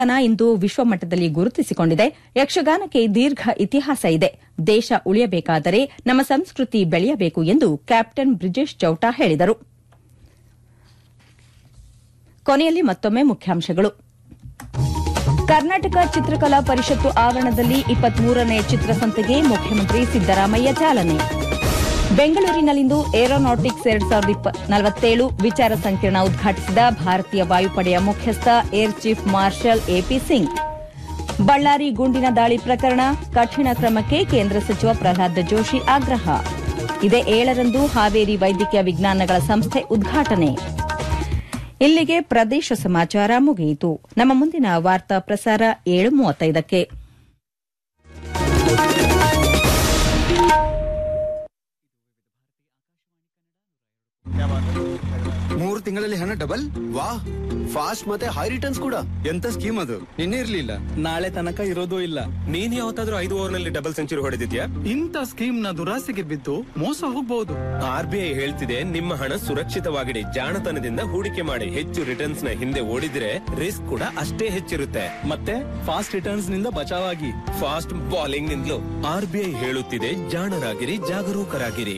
ಯಕ್ಷಗಾನ ಇಂದು ವಿಶ್ವಮಟ್ಟದಲ್ಲಿ ಗುರುತಿಸಿಕೊಂಡಿದೆ ಯಕ್ಷಗಾನಕ್ಕೆ ದೀರ್ಘ ಇತಿಹಾಸ ಇದೆ ದೇಶ ಉಳಿಯಬೇಕಾದರೆ ನಮ್ಮ ಸಂಸ್ಕೃತಿ ಬೆಳೆಯಬೇಕು ಎಂದು ಕ್ಯಾಪ್ಟನ್ ಬ್ರಿಜೇಶ್ ಚೌಟಾ ಹೇಳಿದರು ಕೊನೆಯಲ್ಲಿ ಮತ್ತೊಮ್ಮೆ ಮುಖ್ಯಾಂಶಗಳು ಕರ್ನಾಟಕ ಚಿತ್ರಕಲಾ ಪರಿಷತ್ತು ಆವರಣದಲ್ಲಿ ಇಪ್ಪತ್ಮೂರನೇ ಚಿತ್ರಸಂತೆಗೆ ಮುಖ್ಯಮಂತ್ರಿ ಸಿದ್ದರಾಮಯ್ಯ ಚಾಲನೆ ಬೆಂಗಳೂರಿನಲ್ಲಿಂದು ಏರೋನಾಟಿಕ್ಸ್ ಎರಡ್ ಸಾವಿರದ ನಲವತ್ತೇಳು ವಿಚಾರ ಸಂಕಿರಣ ಉದ್ಘಾಟಿಸಿದ ಭಾರತೀಯ ವಾಯುಪಡೆಯ ಮುಖ್ಯಸ್ಥ air chief marshal AP Singh Ballari ಗುಂಡಿನ ದಾಳಿ ಪ್ರಕರಣ ಕಠಿಣ ಕ್ರಮಕ್ಕೆ ಕೇಂದ್ರ ಸಚಿವ ಪ್ರಹ್ಲಾದ್ ಜೋಶಿ ಆಗ್ರಹ ಇದೇ ಏಳರಂದು ಹಾವೇರಿ ವೈದ್ಯಕೀಯ ವಿಜ್ಞಾನಗಳ ಸಂಸ್ಥೆ ಉದ್ಘಾಟನೆ ಇಲ್ಲಿಗೆ ಪ್ರದೇಶ ಸಮಾಚಾರ ಮುಗಿಯಿತು ನಮ್ಮ ಮುಂದಿನ ವಾರ್ತಾ ಪ್ರಸಾರ ಏಳು ಮೂವತ್ತೈದಕ್ಕೆ ಮೂರು ತಿಂಗಳಲ್ಲಿ ಹಣ ಡಬಲ್ ವಾ ಫಾಸ್ಟ್ ಮತ್ತೆ ಹೈ ರಿಟರ್ನ್ಸ್ ಕೂಡ ಎಂತ ಸ್ಕೀಮ್ ಅದು ನಿನ್ನೆ ಇರ್ಲಿಲ್ಲ ನಾಳೆ ತನಕ ಇರೋದು ಇಲ್ಲ ನೀನ್ ಯಾವತ್ತಾದ್ರೂ ಐದು ಓವರ್ ನಲ್ಲಿ ಡಬಲ್ ಸೆಂಚುರಿ ಹೊಡೆದಿದ್ಯಾ ಇಂಥ ಸ್ಕೀಮ್ ನ ದುರಾಸೆಗೆ ಬಿದ್ದು ಮೋಸ ಹೋಗಬಹುದು ಆರ್ ಬಿ ಐ ಹೇಳ್ತಿದೆ ನಿಮ್ಮ ಹಣ ಸುರಕ್ಷಿತವಾಗಿಡಿ ಜಾಣತನದಿಂದ ಹೂಡಿಕೆ ಮಾಡಿ ಹೆಚ್ಚು ರಿಟರ್ನ್ಸ್ ನ ಹಿಂದೆ ಓಡಿದ್ರೆ ರಿಸ್ಕ್ ಕೂಡ ಅಷ್ಟೇ ಹೆಚ್ಚಿರುತ್ತೆ ಮತ್ತೆ ಫಾಸ್ಟ್ ರಿಟರ್ನ್ಸ್ ನಿಂದ ಬಚಾವಾಗಿ ಫಾಸ್ಟ್ ಬಾಲಿಂಗ್ ನಿಂದಲೂ ಆರ್ ಬಿ ಐ ಹೇಳುತ್ತಿದೆ ಜಾಣರಾಗಿರಿ ಜಾಗರೂಕರಾಗಿರಿ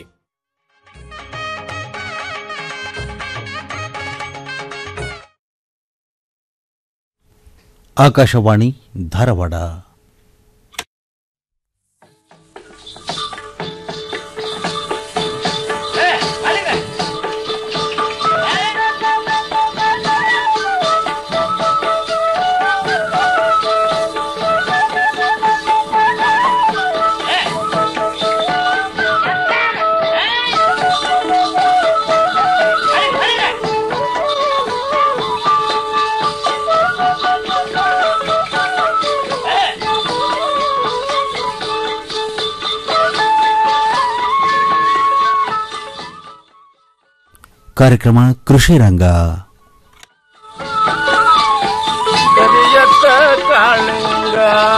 ಆಕಾಶವಾಣಿ ಧಾರವಾಡ ಕಾರ್ಯಕ್ರಮ ಕೃಷಿ ರಂಗ ಕರಿಯತ್ತ ಕಾಳಿಂಗ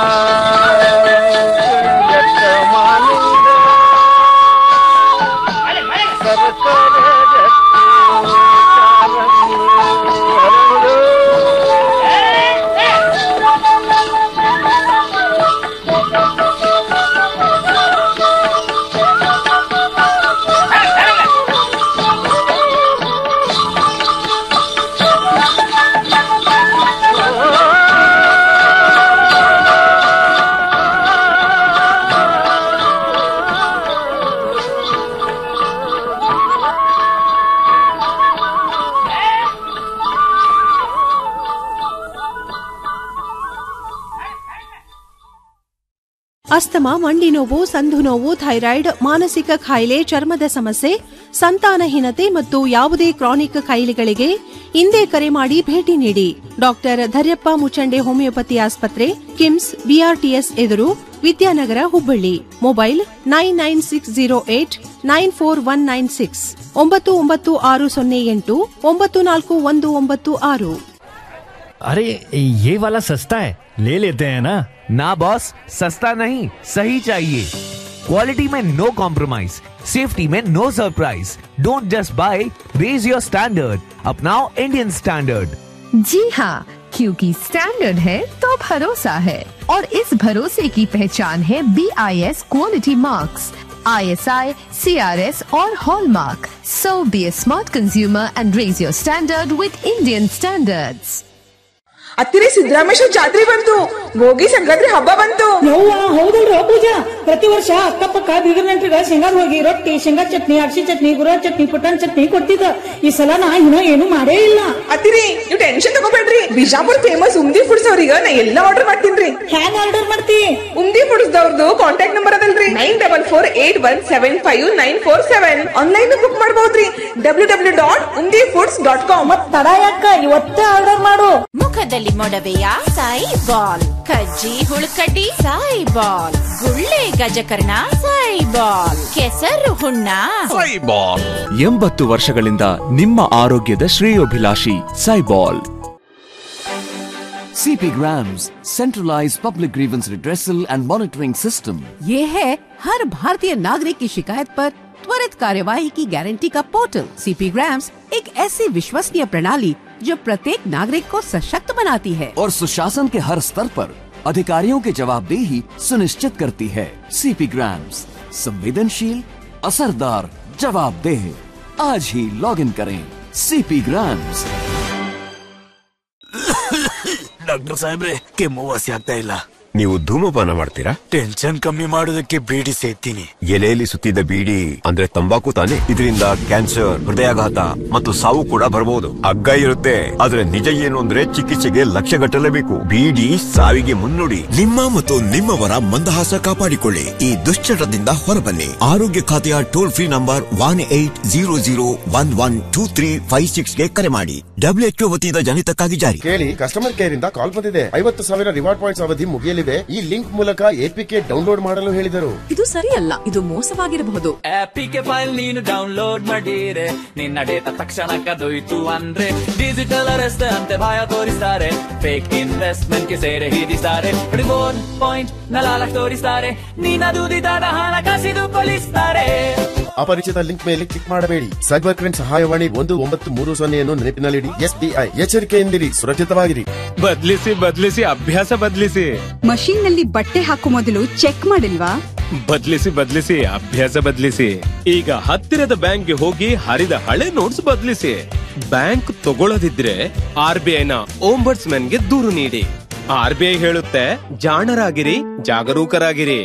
ಕರಿಯತ್ತ ಮಾಲಿಂಗ ಸರಸರ ರತ್ನ ಚಾರಂಗಿ ಹರಳು. ಅಸ್ತಮ ಮಂಡಿ ನೋವು ಸಂಧು ನೋವು ಥೈರಾಯ್ಡ್ ಮಾನಸಿಕ ಕಾಯಿಲೆ ಚರ್ಮದ ಸಮಸ್ಯೆ ಸಂತಾನಹೀನತೆ ಮತ್ತು ಯಾವುದೇ ಕ್ರಾನಿಕ್ ಕಾಯಿಲೆಗಳಿಗೆ ಇಂದೇ ಕರೆ ಮಾಡಿ ಭೇಟಿ ನೀಡಿ ಡಾಕ್ಟರ್ ಧರ್ಯಪ್ಪ ಮುಚಂಡೆ ಹೋಮಿಯೋಪತಿ ಆಸ್ಪತ್ರೆ ಕಿಮ್ಸ್ ಬಿಆರ್ಟಿಎಸ್ ಎದುರು Vidyanagar Hubballi mobile nine nine six zero eight nine four one nine six ಒಂಬತ್ತು ಒಂಬತ್ತು ಆರು ಸೊನ್ನೆ ಎಂಟು ಒಂಬತ್ತು ನಾಲ್ಕು ಒಂದು ಒಂಬತ್ತು ಆರು अरे ये वाला सस्ता है ले लेते हैं ना ना बॉस सस्ता नहीं सही चाहिए क्वालिटी में नो कॉम्प्रोमाइज सेफ्टी में no surprise don't just buy raise your standard अपनाओ इंडियन स्टैंडर्ड जी हाँ क्योंकि स्टैंडर्ड है तो भरोसा है और इस भरोसे की पहचान है B I S quality marks I S I C R S और hallmark so be a smart consumer and raise your standard with Indian standards ಹತ್ತಿರ ಸಿದ್ದರಾಮೇಶ್ವರ ಜಾತ್ರೆ ಬಂತು ಭೋಗಿ ಸಂಕ್ರಾಂತಿ ಹಬ್ಬ ಬಂತು ಯವ್ವ ಹೌದಲ್ರ ಪೂಜಾ ಪ್ರತಿ ವರ್ಷ ಅಕ್ಕಪಕ್ಕ ಬೀಗರ ನೆಂಟ್ರಿಗ ಶೇಂಗಾದ ಹೋಗಿ ರೊಟ್ಟಿ ಶೇಂಗಾ ಚಟ್ನಿ ಅರ್ಶಿ ಚಟ್ನಿ ಗುರ ಚಟ್ನಿ ಪುಟಾಣಿ ಚಟ್ನಿ ಕೊಡ್ತಿದ್ದ ಈ ಸಲ ನಾ ಇನ್ನೂ ಏನು ಮಾಡೇ ಇಲ್ಲ ಅತ್ತಿರಿ ನೀವು ಟೆನ್ಷನ್ ತಗೋಬೇಡ್ರಿ ಬಿಜಾಪುರ್ ಫೇಮಸ್ ಉಮ್ದಿ ಫುಡ್ಸ್ ಅವ್ರಿಗೆ ನಾ ಎಲ್ಲಾ ಆರ್ಡರ್ ಮಾಡ್ತೀನ್ರಿ ಹ್ಯಾಂಗ ಆರ್ಡರ್ ಮಾಡ್ತಿ ಉಮ್ದಿ ಫುಡ್ಸ್ ದವ್ರದ್ದು ಕಾಂಟ್ಯಾಕ್ಟ್ ನಂಬರ್ ಅದಲ್ರಿ nine double four eight one seven five nine four seven online book ಮಾಡಬಹುದ್ರಿ W W dot Umdi foods dot com ಮತ್ ತಡ ಯಾಕ ಇವತ್ತೇ ಆರ್ಡರ್ ಮಾಡು ಮುಖದಲ್ಲಿ ಮೊಡವೆಯ ಸಾಯಿ ಬಾಲ್ ಕಜ್ಜಿ ಹುಳುಕಡ್ಡಿ ಸಾಯಿ ಬಾಲ್ ಗುಳ್ಳೆ ಗಜಕರ್ಣ ಸಾಯಿ ಬಾಲ್ ಕೆಸರು ಹುಣ್ಣ ಎಂಬತ್ತು ವರ್ಷಗಳಿಂದ ನಿಮ್ಮ ಆರೋಗ್ಯದ ಶ್ರೇಯೋಭಿಲಾಷಿ ಸೈಬಾಲ್ CP Grams, centralized public grievance redressal and monitoring system. ये है हर भारतीय नागरिक की शिकायत पर त्वरित कार्यवाही की गारंटी का पोर्टल सीपी ग्राम्स एक ऐसी विश्वसनीय प्रणाली जो प्रत्येक नागरिक को सशक्त बनाती है और सुशासन के हर स्तर पर अधिकारियों की जवाबदेही सुनिश्चित करती है सीपी ग्राम्स संवेदनशील असरदार जवाबदेह आज ही लॉग इन करें सीपी ग्राम्स ಡಾಕ್ಟರ್ ಸಾಹೇಬ್ರೆ ಕೆಮ್ಮು ವಾಸಿ ಆಗ್ತಾ ಇಲ್ಲ ನೀವು ಧೂಮಪಾನ ಮಾಡ್ತೀರಾ ಟೆನ್ಷನ್ ಕಮ್ಮಿ ಮಾಡೋದಕ್ಕೆ ಬೀಡಿ ಸೇತೀನಿ ಎಲೆಯಲ್ಲಿ ಸುತ್ತಿದ ಬೀಡಿ ಅಂದ್ರೆ ತಂಬಾಕು ತಾನೆ ಇದರಿಂದ ಕ್ಯಾನ್ಸರ್ ಹೃದಯಾಘಾತ ಮತ್ತು ಸಾವು ಕೂಡ ಬರಬಹುದು ಹಗ್ಗ ಇರುತ್ತೆ ಆದ್ರೆ ನಿಜ ಏನು ಅಂದ್ರೆ ಚಿಕಿತ್ಸೆಗೆ ಲಕ್ಷ ಗಟ್ಟಲೇಬೇಕು ಬೀಡಿ ಸಾವಿಗೆ ಮುನ್ನುಡಿ ನಿಮ್ಮ ಮತ್ತು ನಿಮ್ಮವರ ಮಂದಹಾಸ ಕಾಪಾಡಿಕೊಳ್ಳಿ ಈ ದುಶ್ಚಟದಿಂದ ಹೊರಬನ್ನಿ ಆರೋಗ್ಯ ಖಾತೆಯ toll free number one eight zero zero one one two three five six ಗೆ ಕರೆ ಮಾಡಿ ಡಬ್ಲ್ಯೂಎಚ್ಒ ವತಿಯಿಂದ ಜನಿತಕ್ಕಾಗಿ ಜಾರಿ ಕೇಳಿ ಕಸ್ಟಮರ್ ಕೇರ್ ಇಂದ ಕಾಲ್ ಬಂದಿದೆ ಐವತ್ತು ಸಾವಿರ ರಿವಾರ್ಡ್ ಪಾಯಿಂಟ್ಸ್ ಅವಧಿ ಮುಗಿಯಲಿವೆ ಈ ಲಿಂಕ್ ಮೂಲಕ ಎಪಿಕೆ ಡೌನ್ಲೋಡ್ ಮಾಡಲು ಹೇಳಿದರು ಇದು ಸರಿಯಲ್ಲ ಇದು ಮೋಸವಾಗಿರಬಹುದು ಆಪಿಗೆ ಫೈಲ್ ನೀನು ಡೌನ್ಲೋಡ್ ಮಾಡಿರೆ ನಿನ್ನ ಡೇಟಾ ತಕ್ಷಣ ಕದೊಯ್ತು ಅಂದ್ರೆ ಡಿಜಿಟಲ್ ಅರೆಸ್ಟ್ ಅಂತೆ ಭಯ ತೋರಿಸ್ತಾರೆ ಫೇಕ್ ಇನ್ವೆಸ್ಟ್ಮೆಂಟ್ ಗೆ ಸೇರೆ ಹಿಡಿಸ್ತಾರೆ ರಿವೋರ್ಡ್ ಪಾಯಿಂಟ್ ನಲಾಲ ತೋರಿಸ್ತಾರೆ ನಿನ್ನ ದುಡಿದಾದ ಹಣ ಕಸಿದು ಕೊಲಿಸ್ತಾರೆ ಅಪರಿಚಿತ ಲಿಂಕ್ ಮೇಲೆ ಕ್ಲಿಕ್ ಮಾಡಬೇಡಿ ಸೈಬರ್ ಕ್ರೈಮ್ ಸಹಾಯವಾಣಿ ಒಂದು ಒಂಬತ್ತು ಮೂರು ಸೊನ್ನೆಯನ್ನು ನೆನಪಿನಲ್ಲಿಡಿ ಎಸ್ಬಿಐ ಎಚ್ಚರಿಕೆಯಿಂದಿರಿ ಸುರಕ್ಷಿತವಾಗಿರಿ ಬದ್ಲಿಸಿ ಬದ್ಲಿಸಿ ಅಭ್ಯಾಸ ಬದ್ಲಿಸಿ ಮಷೀನ್ ನಲ್ಲಿ ಬಟ್ಟೆ ಹಾಕೋ ಮೊದಲು ಚೆಕ್ ಮಾಡಿಲ್ವಾ ಬದ್ಲಿಸಿ ಬದ್ಲಿಸಿ ಅಭ್ಯಾಸ ಬದ್ಲಿಸಿ ಈಗ ಹತ್ತಿರದ ಬ್ಯಾಂಕ್ಗೆ ಹೋಗಿ ಹರಿದ ಹಳೆ ನೋಟ್ಸ್ ಬದ್ಲಿಸಿ ಬ್ಯಾಂಕ್ ತಗೊಳ್ಳದಿದ್ರೆ ಆರ್ ಬಿ ಐನ ಓಂಬರ್ಟ್ಸ್ ಗೆ ದೂರು ನೀಡಿ ಆರ್ ಬಿ ಐ ಹೇಳುತ್ತೆ ಜಾಣರಾಗಿರಿ ಜಾಗರೂಕರಾಗಿರಿ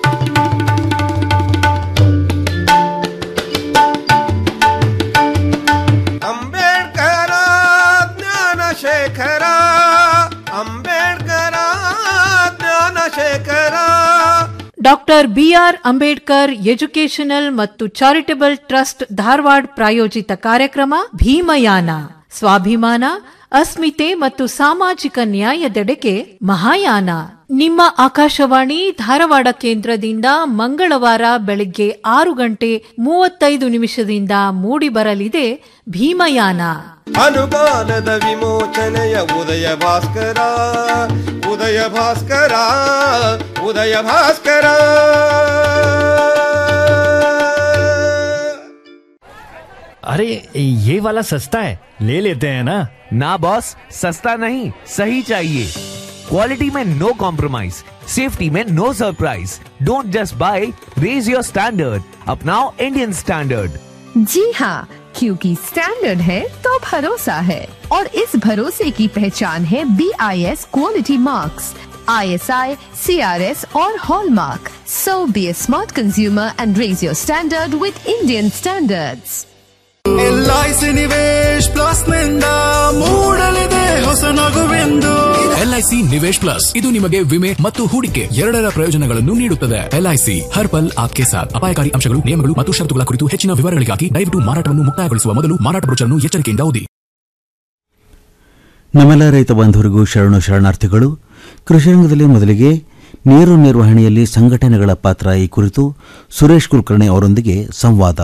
Ambedkar Jnanashekhara Ambedkar Jnanashekhara doctor BR Ambedkar educational ಮತ್ತು ಚಾರಿಟಬಲ್ ಟ್ರಸ್ಟ್ ಧಾರವಾಡ ಪ್ರಾಯೋಜಿತ ಕಾರ್ಯಕ್ರಮ ಭೀಮಯಾನ ಸ್ವಾಭಿಮಾನ ಅಸ್ಮಿತೆ ಮತ್ತು ಸಾಮಾಜಿಕ ನ್ಯಾಯದೆಡೆಗೆ ಮಹಾಯಾನ ನಿಮ್ಮ ಆಕಾಶವಾಣಿ ಧಾರವಾಡ ಕೇಂದ್ರದಿಂದ ಮಂಗಳವಾರ ಬೆಳಗ್ಗೆ ಆರು ಗಂಟೆ ಮೂವತ್ತೈದು ನಿಮಿಷದಿಂದ ಮೂಡಿಬರಲಿದೆ ಭೀಮಯಾನ ಅನುಮಾನದ ವಿಮೋಚನೆಯ ಉದಯ ಭಾಸ್ಕರ ಉದಯ ಭಾಸ್ಕರ ಉದಯ ಭಾಸ್ಕರ अरे ये वाला सस्ता है ले लेते हैं ना ना बॉस सस्ता नहीं सही चाहिए क्वालिटी में नो कॉम्प्रोमाइज सेफ्टी में no surprise don't just buy raise your standard अपनाओ इंडियन स्टैंडर्ड जी हाँ क्योंकि स्टैंडर्ड है तो भरोसा है और इस भरोसे की पहचान है B I S quality marks I S I C R S और hallmark so be a smart consumer and raise your standard with Indian standards LIC Nivesh plus ನಿಂದ ಮೂಡಲಿದೆ ಹೊಸ ನಗುವೆಂದು ಎಲ್ಐಸಿ ನಿವೇಶ್ ಪ್ಲಸ್ ಇದು ನಿಮಗೆ ವಿಮೆ ಮತ್ತು ಹೂಡಿಕೆ ಎರಡರ ಪ್ರಯೋಜನಗಳನ್ನು ನೀಡುತ್ತದೆ ಎಲ್ಐಸಿ ಹರ್ ಪಲ್ ಆಪ್ಕೆ ಸಾಥ್ ಅಪಾಯಕಾರಿ ಅಂಶಗಳು ನಿಯಮಗಳು ಮತ್ತು ಷರತ್ತುಗಳ ಕುರಿತು ಹೆಚ್ಚಿನ ವಿವರಗಳಿಗಾಗಿ ದಯವಿಟ್ಟು ಮಾರಾಟವನ್ನು ಮುಕ್ತಾಯಗೊಳಿಸುವ ಮೊದಲು ಮಾರಾಟ ಬ್ರೋಚರ್ನ್ನು ಎಚ್ಚರಿಕೆಯಿಂದ ಓದಿ ನಮ್ಮೆಲ್ಲ ರೈತ ಬಾಂಧವರಿಗೂ ಶರಣು ಶರಣಾರ್ಥಿಗಳು ಕೃಷಿ ರಂಗದಲ್ಲಿ ಮೊದಲಿಗೆ ನೀರು ನಿರ್ವಹಣೆಯಲ್ಲಿ ಸಂಘಟನೆಗಳ ಪಾತ್ರ ಈ ಕುರಿತು ಸುರೇಶ್ ಕುಲಕರ್ಣಿ ಅವರೊಂದಿಗೆ ಸಂವಾದ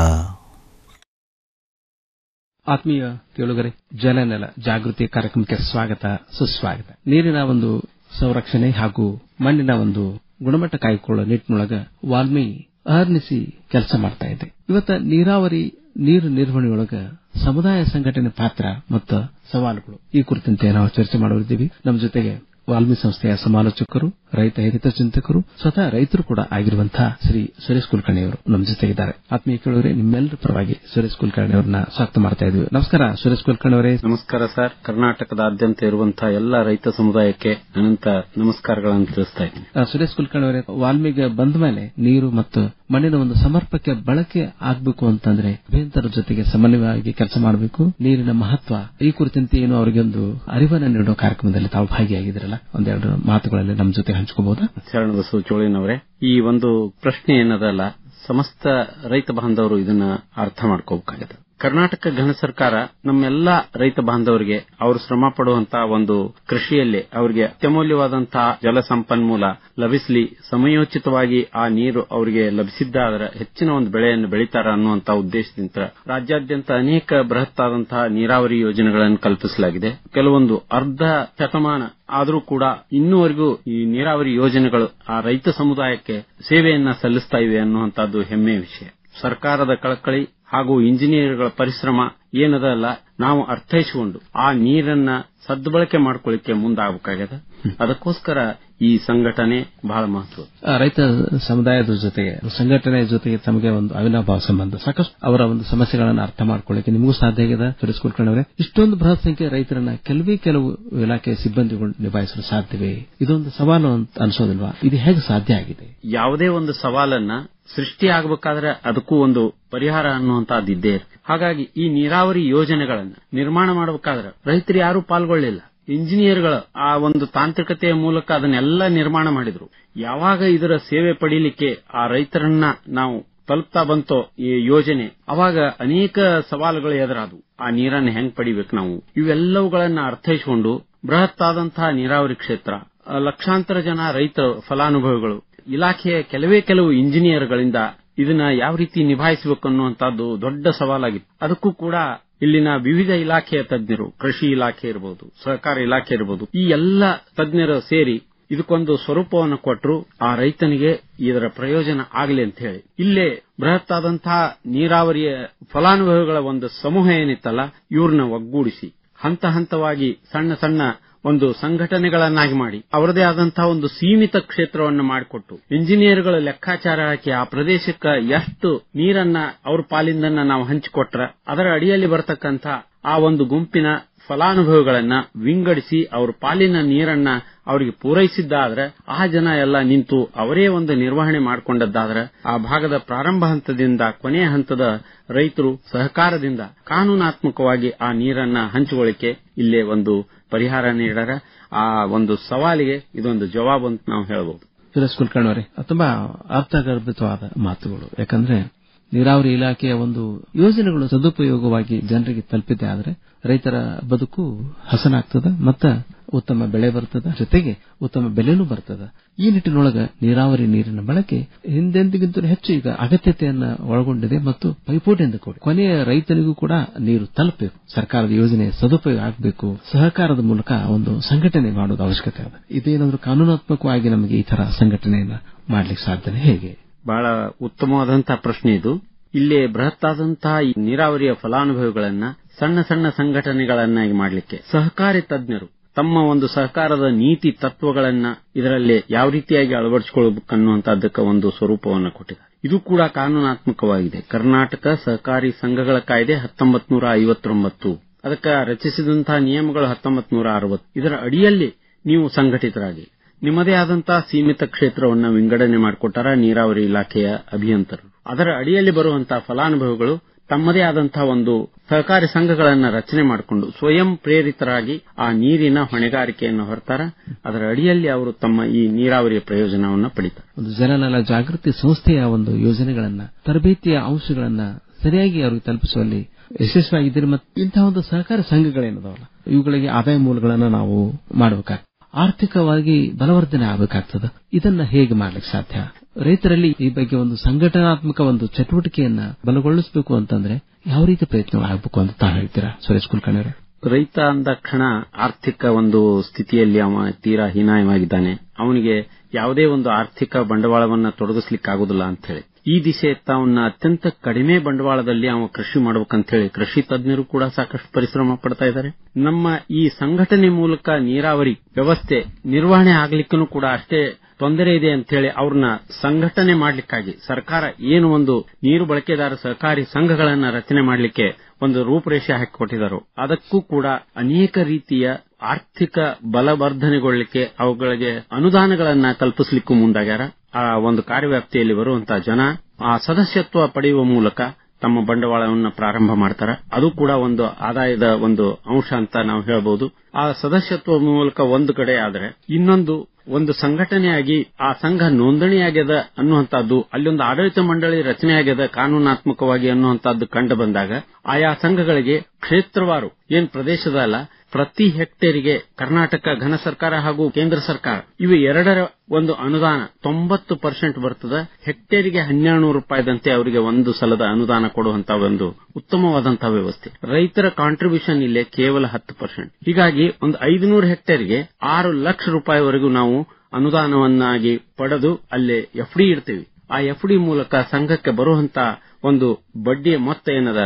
ಆತ್ಮೀಯ ಕೇಳುಗರೆ ಜಲನೆಲ ಜಾಗೃತಿ ಕಾರ್ಯಕ್ರಮಕ್ಕೆ ಸ್ವಾಗತ ಸುಸ್ವಾಗತ ನೀರಿನ ಒಂದು ಸಂರಕ್ಷಣೆ ಹಾಗೂ ಮಣ್ಣಿನ ಒಂದು ಗುಣಮಟ್ಟ ಕಾಯ್ಕೊಳ್ಳೋ ನಿಟ್ಟಿನೊಳಗ ವಾಲ್ಮಿ ಅಹರ್ನಿಸಿ ಕೆಲಸ ಮಾಡ್ತಾ ಇದೆ ಇವತ್ತ ನೀರಾವರಿ ನೀರು ನಿರ್ವಹಣೆಯೊಳಗ ಸಮುದಾಯ ಸಂಘಟನೆ ಪಾತ್ರ ಮತ್ತು ಸವಾಲುಗಳು ಈ ಕುರಿತಂತೆ ನಾವು ಚರ್ಚೆ ಮಾಡುತ್ತಿದ್ದೀವಿ ನಮ್ಮ ಜೊತೆಗೆ ವಾಲ್ಮಿ ಸಂಸ್ಥೆಯ ಸಮಾಲೋಚಕರು ರೈತ ಹಿರಿತ ಚಿಂತಕರು ಸ್ವತಃ ರೈತರು ಕೂಡ ಆಗಿರುವಂತಹ ಶ್ರೀ ಸುರೇಶ್ ಕುಲಕರ್ಣಿ ಅವರು ನಮ್ಮ ಜೊತೆಗಿದ್ದಾರೆ ಆತ್ಮೀಯ ಕೇಳುವರೆ ನಿಮ್ಮೆಲ್ಲರ ಪರವಾಗಿ ಸುರೇಶ್ ಕುಲಕರ್ಣಿ ಅವರನ್ನ ಸ್ವಾಗತ ಮಾಡ್ತಾ ಇದ್ವಿ ನಮಸ್ಕಾರ ಸುರೇಶ್ ಕುಲಕರ್ಣಿ ಅವರೇ ನಮಸ್ಕಾರ ಸರ್ ಕರ್ನಾಟಕದಾದ್ಯಂತ ಇರುವಂತಹ ಎಲ್ಲ ರೈತ ಸಮುದಾಯಕ್ಕೆ ಅನಂತ ನಮಸ್ಕಾರಗಳನ್ನು ತಿಳಿಸ್ತಾ ಇದ್ದೀನಿ ಆ, ಸುರೇಶ್ ಕುಲಕರ್ಣಿ ಅವರೇ ವಾಲ್ಮೀಗೆ ಬಂದ ಮೇಲೆ ನೀರು ಮತ್ತು ಮಣ್ಣಿನ ಒಂದು ಸಮರ್ಪಕ ಬಳಕೆ ಆಗ್ಬೇಕು ಅಂತಂದ್ರೆ ಅಭಿಯಂತರ ಜೊತೆಗೆ ಸಮನ್ವಯವಾಗಿ ಕೆಲಸ ಮಾಡಬೇಕು ನೀರಿನ ಮಹತ್ವ ಈ ಕುರಿತಂತೆ ಏನು ಅವರಿಗೆ ಒಂದು ಅರಿವನ್ನ ನೀಡೋ ಕಾರ್ಯಕ್ರಮದಲ್ಲಿ ತಾವು ಭಾಗಿಯಾಗಿದ್ರಲ್ಲ ಒಂದೆರಡು ಮಾತುಗಳಲ್ಲಿ ನಮ್ಮ ಜೊತೆ ಹಂಚ್ಕೋಬಹುದಾ ಶರಣ ಬಸವ ಚೋಳಿನವರೇ ಈ ಒಂದು ಪ್ರಶ್ನೆ ಏನದಲ್ಲ ಸಮಸ್ತ ರೈತ ಬಾಂಧವರು ಇದನ್ನ ಅರ್ಥ ಮಾಡ್ಕೋಬೇಕಾಗಿದೆ ಕರ್ನಾಟಕ ಘನ ಸರ್ಕಾರ ನಮ್ಮೆಲ್ಲ ರೈತ ಬಾಂಧವರಿಗೆ ಅವರು ಶ್ರಮ ಪಡುವಂತಹ ಒಂದು ಕೃಷಿಯಲ್ಲಿ ಅವರಿಗೆ ಅತ್ಯಮೂಲ್ಯವಾದಂತಹ ಜಲ ಸಂಪನ್ಮೂಲ ಲಭಿಸಲಿ ಸಮಯೋಚಿತವಾಗಿ ಆ ನೀರು ಅವರಿಗೆ ಲಭಿಸಿದ್ದಾದರೆ ಹೆಚ್ಚಿನ ಒಂದು ಬೆಳೆಯನ್ನು ಬೆಳೀತಾರ ಅನ್ನುವಂತಹ ಉದ್ದೇಶದಿಂದ ರಾಜ್ಯಾದ್ಯಂತ ಅನೇಕ ಬೃಹತ್ತಾದಂತಹ ನೀರಾವರಿ ಯೋಜನೆಗಳನ್ನು ಕಲ್ಪಿಸಲಾಗಿದೆ ಕೆಲವೊಂದು ಅರ್ಧ ಶತಮಾನ ಆದರೂ ಕೂಡ ಇನ್ನೂವರೆಗೂ ಈ ನೀರಾವರಿ ಯೋಜನೆಗಳು ಆ ರೈತ ಸಮುದಾಯಕ್ಕೆ ಸೇವೆಯನ್ನ ಸಲ್ಲಿಸ್ತಾ ಇವೆ ಅನ್ನುವಂತಹದ್ದು ಹೆಮ್ಮೆಯ ವಿಷಯ ಸರ್ಕಾರದ ಕಳಕಳಿ ಹಾಗೂ ಇಂಜಿನಿಯರ್ಗಳ ಪರಿಶ್ರಮ ಏನದಲ್ಲ ನಾವು ಅರ್ಥೈಸಿಕೊಂಡು ಆ ನೀರನ್ನ ಸದ್ಬಳಕೆ ಮಾಡ್ಕೊಳ್ಳಿಕ್ಕೆ ಮುಂದಾಗಬೇಕಾಗ್ಯದ ಅದಕ್ಕೋಸ್ಕರ ಈ ಸಂಘಟನೆ ಬಹಳ ಮಹತ್ವ ಆ, ರೈತ ಸಮುದಾಯದ ಜೊತೆಗೆ ಸಂಘಟನೆಯ ಜೊತೆಗೆ ತಮಗೆ ಒಂದು ಅವಿನಾಭಾವ ಸಂಬಂಧ ಸಾಕಷ್ಟು ಅವರ ಒಂದು ಸಮಸ್ಯೆಗಳನ್ನು ಅರ್ಥ ಮಾಡ್ಕೊಳ್ಳಿಕ್ಕೆ ನಿಮಗೂ ಸಾಧ್ಯ ಆಗಿದೆ ಸುರೇಶ್ ಕುಲಕರ್ಣಿ ಇಷ್ಟೊಂದು ಬೃಹತ್ ಸಂಖ್ಯೆ ರೈತರನ್ನ ಕೆಲವೇ ಕೆಲವು ಇಲಾಖೆ ಸಿಬ್ಬಂದಿಗಳು ನಿಭಾಯಿಸಲು ಸಾಧ್ಯವೇ ಇದೊಂದು ಸವಾಲು ಅಂತ ಅನ್ಸೋದಿಲ್ವಾ ಇದು ಹೇಗೆ ಸಾಧ್ಯ ಆಗಿದೆ ಯಾವುದೇ ಒಂದು ಸವಾಲನ್ನ ಸೃಷ್ಟಿ ಆಗಬೇಕಾದ್ರೆ ಅದಕ್ಕೂ ಒಂದು ಪರಿಹಾರ ಅನ್ನುವಂತಹದ್ದು ಇದ್ದೇ ಇರುತ್ತೆ. ಹಾಗಾಗಿ ಈ ನೀರಾವರಿ ಯೋಜನೆಗಳನ್ನ ನಿರ್ಮಾಣ ಮಾಡಬೇಕಾದ್ರೆ ರೈತರು ಯಾರೂ ಪಾಲ್ಗೊಳ್ಳಿಲ್ಲ ಇಂಜಿನಿಯರ್ಗಳು ಆ ಒಂದು ತಾಂತ್ರಿಕತೆಯ ಮೂಲಕ ಅದನ್ನೆಲ್ಲ ನಿರ್ಮಾಣ ಮಾಡಿದ್ರು ಯಾವಾಗ ಇದರ ಸೇವೆ ಪಡೀಲಿಕ್ಕೆ ಆ ರೈತರನ್ನ ನಾವು ತಲುಪ್ತಾ ಬಂತೋ ಈ ಯೋಜನೆ ಅವಾಗ ಅನೇಕ ಸವಾಲುಗಳು ಎದುರಾದವು ಆ ನೀರನ್ನು ಹೆಂಗ್ ಪಡಿಬೇಕು ನಾವು ಇವೆಲ್ಲವುಗಳನ್ನ ಅರ್ಥೈಸಿಕೊಂಡು ಬೃಹತ್ ಆದಂತಹ ನೀರಾವರಿ ಕ್ಷೇತ್ರ ಆ, ಲಕ್ಷಾಂತರ ಜನ ರೈತರು ಫಲಾನುಭವಿಗಳು ಇಲಾಖೆಯ ಕೆಲವೇ ಕೆಲವು ಇಂಜಿನಿಯರ್ಗಳಿಂದ ಇದನ್ನ ಯಾವ ರೀತಿ ನಿಭಾಯಿಸಬೇಕು ಅನ್ನುವಂತಹದ್ದು ದೊಡ್ಡ ಸವಾಲಾಗಿತ್ತು ಅದಕ್ಕೂ ಕೂಡ ಇಲ್ಲಿನ ವಿವಿಧ ಇಲಾಖೆಯ ತಜ್ಞರು ಕೃಷಿ ಇಲಾಖೆ ಇರಬಹುದು ಸಹಕಾರ ಇಲಾಖೆ ಇರಬಹುದು ಈ ಎಲ್ಲ ತಜ್ಞರು ಸೇರಿ ಇದಕ್ಕೊಂದು ಸ್ವರೂಪವನ್ನು ಕೊಟ್ಟರು ಆ ರೈತನಿಗೆ ಇದರ ಪ್ರಯೋಜನ ಆಗಲಿ ಅಂತ ಹೇಳಿ ಇಲ್ಲೇ ಬೃಹತ್ ಆದಂತಹ ನೀರಾವರಿಯ ಫಲಾನುಭವಿಗಳ ಒಂದು ಸಮೂಹ ಏನಿತ್ತಲ್ಲ ಇವ್ರನ್ನ ಒಗ್ಗೂಡಿಸಿ ಹಂತ ಹಂತವಾಗಿ ಸಣ್ಣ ಸಣ್ಣ ಒಂದು ಸಂಘಟನೆಗಳನ್ನಾಗಿ ಮಾಡಿ ಅವರದೇ ಆದಂತಹ ಒಂದು ಸೀಮಿತ ಕ್ಷೇತ್ರವನ್ನು ಮಾಡಿಕೊಟ್ಟು ಇಂಜಿನಿಯರ್ಗಳ ಲೆಕ್ಕಾಚಾರ ಹಾಕಿ ಆ ಪ್ರದೇಶಕ್ಕೆ ಎಷ್ಟು ನೀರನ್ನ ಅವ್ರ ಪಾಲಿಂದನ್ನ ನಾವು ಹಂಚಿಕೊಟ್ರ ಅದರ ಅಡಿಯಲ್ಲಿ ಬರತಕ್ಕಂತ ಆ ಒಂದು ಗುಂಪಿನ ಫಲಾನುಭವಿಗಳನ್ನ ವಿಂಗಡಿಸಿ ಅವ್ರ ಪಾಲಿನ ನೀರನ್ನ ಅವರಿಗೆ ಪೂರೈಸಿದ್ದಾದ್ರೆ ಆ ಜನ ಎಲ್ಲ ನಿಂತು ಅವರೇ ಒಂದು ನಿರ್ವಹಣೆ ಮಾಡಿಕೊಂಡದ್ದಾದ್ರೆ ಆ ಭಾಗದ ಪ್ರಾರಂಭ ಹಂತದಿಂದ ಕೊನೆಯ ಹಂತದ ರೈತರು ಸಹಕಾರದಿಂದ ಕಾನೂನಾತ್ಮಕವಾಗಿ ಆ ನೀರನ್ನ ಹಂಚಿಕೊಳ್ಳಿಕ್ಕೆ ಇಲ್ಲೇ ಒಂದು ಪರಿಹಾರ ನೀಡರ ಆ ಒಂದು ಸವಾಲಿಗೆ ಇದೊಂದು ಜವಾಬು ಅಂತ ನಾವು ಹೇಳಬಹುದು ಸುರೇಶ್ ಕುಲಕರ್ಣಿ ಅವರೇ ತುಂಬಾ ಅರ್ಥಗರ್ಭಿತವಾದ ಮಾತುಗಳು ಯಾಕಂದ್ರೆ ನೀರಾವರಿ ಇಲಾಖೆಯ ಒಂದು ಯೋಜನೆಗಳು ಸದುಪಯೋಗವಾಗಿ ಜನರಿಗೆ ತಲುಪಿದೆ ಆದರೆ ರೈತರ ಬದುಕು ಹಸನಾಗ್ತದ ಮತ್ತ ಉತ್ತಮ ಬೆಳೆ ಬರ್ತದ ಜೊತೆಗೆ ಉತ್ತಮ ಬೆಲೆನೂ ಬರ್ತದ ಈ ನಿಟ್ಟಿನೊಳಗ ನೀರಾವರಿ ನೀರಿನ ಬಳಕೆ ಹಿಂದೆಂದಿಗಿಂತಲೂ ಹೆಚ್ಚು ಈಗ ಅಗತ್ಯತೆಯನ್ನ ಒಳಗೊಂಡಿದೆ ಮತ್ತು ಪೈಪೋಟಿಯಿಂದ ಕೂಡ ಕೊನೆಯ ರೈತನಿಗೂ ಕೂಡ ನೀರು ತಲುಪಬೇಕು ಸರ್ಕಾರದ ಯೋಜನೆ ಸದುಪಯೋಗ ಆಗಬೇಕು ಸಹಕಾರದ ಮೂಲಕ ಒಂದು ಸಂಘಟನೆ ಮಾಡೋದು ಅವಶ್ಯಕತೆ ಅದ ಇದೇನಾದ್ರೂ ಕಾನೂನಾತ್ಮಕವಾಗಿ ನಮಗೆ ಈ ತರ ಸಂಘಟನೆಯನ್ನ ಮಾಡ್ಲಿಕ್ಕೆ ಸಾಧ್ಯನೇ ಹೇಗೆ ಬಹಳ ಉತ್ತಮವಾದಂತಹ ಪ್ರಶ್ನೆ ಇದು ಇಲ್ಲಿ ಬೃಹತ್ತಾದಂತಹ ಈ ನೀರಾವರಿಯ ಫಲಾನುಭವಿಗಳನ್ನ ಸಣ್ಣ ಸಣ್ಣ ಸಂಘಟನೆಗಳನ್ನಾಗಿ ಮಾಡಲಿಕ್ಕೆ ಸಹಕಾರಿ ತಜ್ಞರು ತಮ್ಮ ಒಂದು ಸಹಕಾರದ ನೀತಿ ತತ್ವಗಳನ್ನ ಇದರಲ್ಲಿ ಯಾವ ರೀತಿಯಾಗಿ ಅಳವಡಿಸಿಕೊಳ್ಳಬೇಕು ಅನ್ನುವಂತಹದ್ದಕ್ಕೆ ಒಂದು ಸ್ವರೂಪವನ್ನು ಕೊಟ್ಟಿದ್ದಾರೆ ಇದು ಕೂಡ ಕಾನೂನಾತ್ಮಕವಾಗಿದೆ ಕರ್ನಾಟಕ ಸಹಕಾರಿ ಸಂಘಗಳ ಕಾಯ್ದೆ ಹತ್ತೊಂಬತ್ ನೂರ ಐವತ್ತೊಂಬತ್ತು ಅದಕ್ಕೆ ರಚಿಸಿದಂತಹ ನಿಯಮಗಳು ಹತ್ತೊಂಬತ್ ನೂರ ಅರವತ್ತು ಇದರ ಅಡಿಯಲ್ಲಿ ನೀವು ಸಂಘಟಿತರಾಗಿ ನಿಮ್ಮದೇ ಆದಂತಹ ಸೀಮಿತ ಕ್ಷೇತ್ರವನ್ನ ವಿಂಗಡಣೆ ಮಾಡಿಕೊಟ್ಟಾರ ನೀರಾವರಿ ಇಲಾಖೆಯ ಅಭಿಯಂತರರು ಅದರ ಅಡಿಯಲ್ಲಿ ಬರುವಂತಹ ಫಲಾನುಭವಿಗಳು ತಮ್ಮದೇ ಆದಂತಹ ಒಂದು ಸಹಕಾರಿ ಸಂಘಗಳನ್ನ ರಚನೆ ಮಾಡಿಕೊಂಡು ಸ್ವಯಂ ಪ್ರೇರಿತರಾಗಿ ಆ ನೀರಿನ ಹೊಣೆಗಾರಿಕೆಯನ್ನು ಹೊರತಾರ ಅದರ ಅಡಿಯಲ್ಲಿ ಅವರು ತಮ್ಮ ಈ ನೀರಾವರಿಯ ಪ್ರಯೋಜನವನ್ನು ಪಡಿತಾರೆ ಒಂದು ಜನನಲ ಜಾಗೃತಿ ಸಂಸ್ಥೆಯ ಒಂದು ಯೋಜನೆಗಳನ್ನ ತರಬೇತಿಯ ಅಂಶಗಳನ್ನ ಸರಿಯಾಗಿ ಅವರಿಗೆ ತಲುಪಿಸುವಲ್ಲಿ ಯಶಸ್ವಿಯಾಗಿದ್ದೀರಿ ಮತ್ತು ಇಂತಹ ಒಂದು ಸಹಕಾರ ಸಂಘಗಳೇನದಾವಲ್ಲ ಇವುಗಳಿಗೆ ಆದಾಯ ಮೂಲಗಳನ್ನ ನಾವು ಮಾಡಬೇಕಾಗ್ತದೆ ಆರ್ಥಿಕವಾಗಿ ಬಲವರ್ಧನೆ ಆಗಬೇಕಾಗ್ತದ ಇದನ್ನ ಹೇಗೆ ಮಾಡ್ಲಿಕ್ಕೆ ಸಾಧ್ಯ ರೈತರಲ್ಲಿ ಈ ಬಗ್ಗೆ ಒಂದು ಸಂಘಟನಾತ್ಮಕ ಒಂದು ಚಟುವಟಿಕೆಯನ್ನ ಬಲಗೊಳಿಸಬೇಕು ಅಂತಂದ್ರೆ ಯಾವ ರೀತಿ ಪ್ರಯತ್ನಗಳಾಗಬೇಕು ಅಂತ ತಾವು ಹೇಳ್ತೀರಾ ಸುರೇಶ್ ಕುಲಕರ್ಣಿ ಅವರೇ ರೈತ ಅಂದ ಕ್ಷಣ ಆರ್ಥಿಕ ಒಂದು ಸ್ಥಿತಿಯಲ್ಲಿ ಅವ ತೀರಾ ಹೀನಾಯವಾಗಿದ್ದಾನೆ ಅವನಿಗೆ ಯಾವುದೇ ಒಂದು ಆರ್ಥಿಕ ಬಂಡವಾಳವನ್ನ ತೊಡಗಿಸ್ಲಿಕ್ಕಾಗುದಿಲ್ಲ ಅಂತ ಹೇಳಿ ಈ ದಿಶೆಯತ್ತ ಅವನ್ನ ಅತ್ಯಂತ ಕಡಿಮೆ ಬಂಡವಾಳದಲ್ಲಿ ಅವ ಕೃಷಿ ಮಾಡ್ಬೇಕಂತ ಹೇಳಿ ಕೃಷಿ ತಜ್ಞರು ಕೂಡ ಸಾಕಷ್ಟು ಪರಿಶ್ರಮ ಪಡ್ತಾ ಇದ್ದಾರೆ ನಮ್ಮ ಈ ಸಂಘಟನೆ ಮೂಲಕ ನೀರಾವರಿ ವ್ಯವಸ್ಥೆ ನಿರ್ವಹಣೆ ಆಗ್ಲಿಕ್ಕೂ ಕೂಡ ಅಷ್ಟೇ ತೊಂದರೆ ಇದೆ ಅಂತ ಹೇಳಿ ಅವ್ರನ್ನ ಸಂಘಟನೆ ಮಾಡ್ಲಿಕ್ಕಾಗಿ ಸರ್ಕಾರ ಏನು ಒಂದು ನೀರು ಬಳಕೆದಾರ ಸಹಕಾರಿ ಸಂಘಗಳನ್ನ ರಚನೆ ಮಾಡಲಿಕ್ಕೆ ಒಂದು ರೂಪರೇಷೆ ಹಾಕಿಕೊಟ್ಟಿದ್ದಾರೋ ಅದಕ್ಕೂ ಕೂಡ ಅನೇಕ ರೀತಿಯ ಆರ್ಥಿಕ ಬಲವರ್ಧನೆಗೊಳ್ಳಲಿಕ್ಕೆ ಅವುಗಳಿಗೆ ಅನುದಾನಗಳನ್ನ ಕಲ್ಪಿಸಲಿಕ್ಕೂ ಮುಂದಾಗ್ಯಾರ ಆ ಒಂದು ಕಾರ್ಯವ್ಯಾಪ್ತಿಯಲ್ಲಿ ಬರುವಂತಹ ಜನ ಆ ಸದಸ್ಯತ್ವ ಪಡೆಯುವ ಮೂಲಕ ತಮ್ಮ ಬಂಡವಾಳವನ್ನು ಪ್ರಾರಂಭ ಮಾಡ್ತಾರೆ ಅದು ಕೂಡ ಒಂದು ಆದಾಯದ ಒಂದು ಅಂಶ ಅಂತ ನಾವು ಹೇಳಬಹುದು ಆ ಸದಸ್ಯತ್ವ ಮೂಲಕ ಒಂದು ಕಡೆ ಆದರೆ ಇನ್ನೊಂದು ಒಂದು ಸಂಘಟನೆಯಾಗಿ ಆ ಸಂಘ ನೋಂದಣಿಯಾಗ್ಯದ ಅನ್ನುವಂಥದ್ದು ಅಲ್ಲೊಂದು ಆಡಳಿತ ಮಂಡಳಿ ರಚನೆಯಾಗ್ಯದ ಕಾನೂನಾತ್ಮಕವಾಗಿ ಅನ್ನುವಂಥದ್ದು ಕಂಡು ಬಂದಾಗ ಆಯಾ ಸಂಘಗಳಿಗೆ ಕ್ಷೇತ್ರವಾರು ಏನ್ ಪ್ರದೇಶದ ಅಲ್ಲ ಪ್ರತಿ ಹೆಕ್ಟೇರಿಗೆ ಕರ್ನಾಟಕ ಘನ ಸರ್ಕಾರ ಹಾಗೂ ಕೇಂದ್ರ ಸರ್ಕಾರ ಇವು ಎರಡರ ಒಂದು ಅನುದಾನ ತೊಂಬತ್ತು ಪರ್ಸೆಂಟ್ ಬರ್ತದೆ ಹೆಕ್ಟೇರಿಗೆ ಹನ್ನೆರಡು ನೂರು ರೂಪಾಯಿದಂತೆ ಅವರಿಗೆ ಒಂದು ಸಲದ ಅನುದಾನ ಕೊಡುವಂತಹ ಒಂದು ಉತ್ತಮವಾದಂತಹ ವ್ಯವಸ್ಥೆ ರೈತರ ಕಾಂಟ್ರಿಬ್ಯೂಷನ್ ಇಲ್ಲೇ ಕೇವಲ ಹತ್ತು ಪರ್ಸೆಂಟ್ ಹೀಗಾಗಿ ಒಂದು ಐದುನೂರು ಹೆಕ್ಟೇರ್ಗೆ ಆರು ಲಕ್ಷ ರೂಪಾಯಿವರೆಗೂ ನಾವು ಅನುದಾನವನ್ನಾಗಿ ಪಡೆದು ಅಲ್ಲೇ ಎಫ್ಡಿ ಇಡ್ತೀವಿ ಆ ಎಫ್ಡಿ ಮೂಲಕ ಸಂಘಕ್ಕೆ ಬರುವಂತ ಒಂದು ಬಡ್ಡಿಯ ಮೊತ್ತ ಏನದಲ್ಲ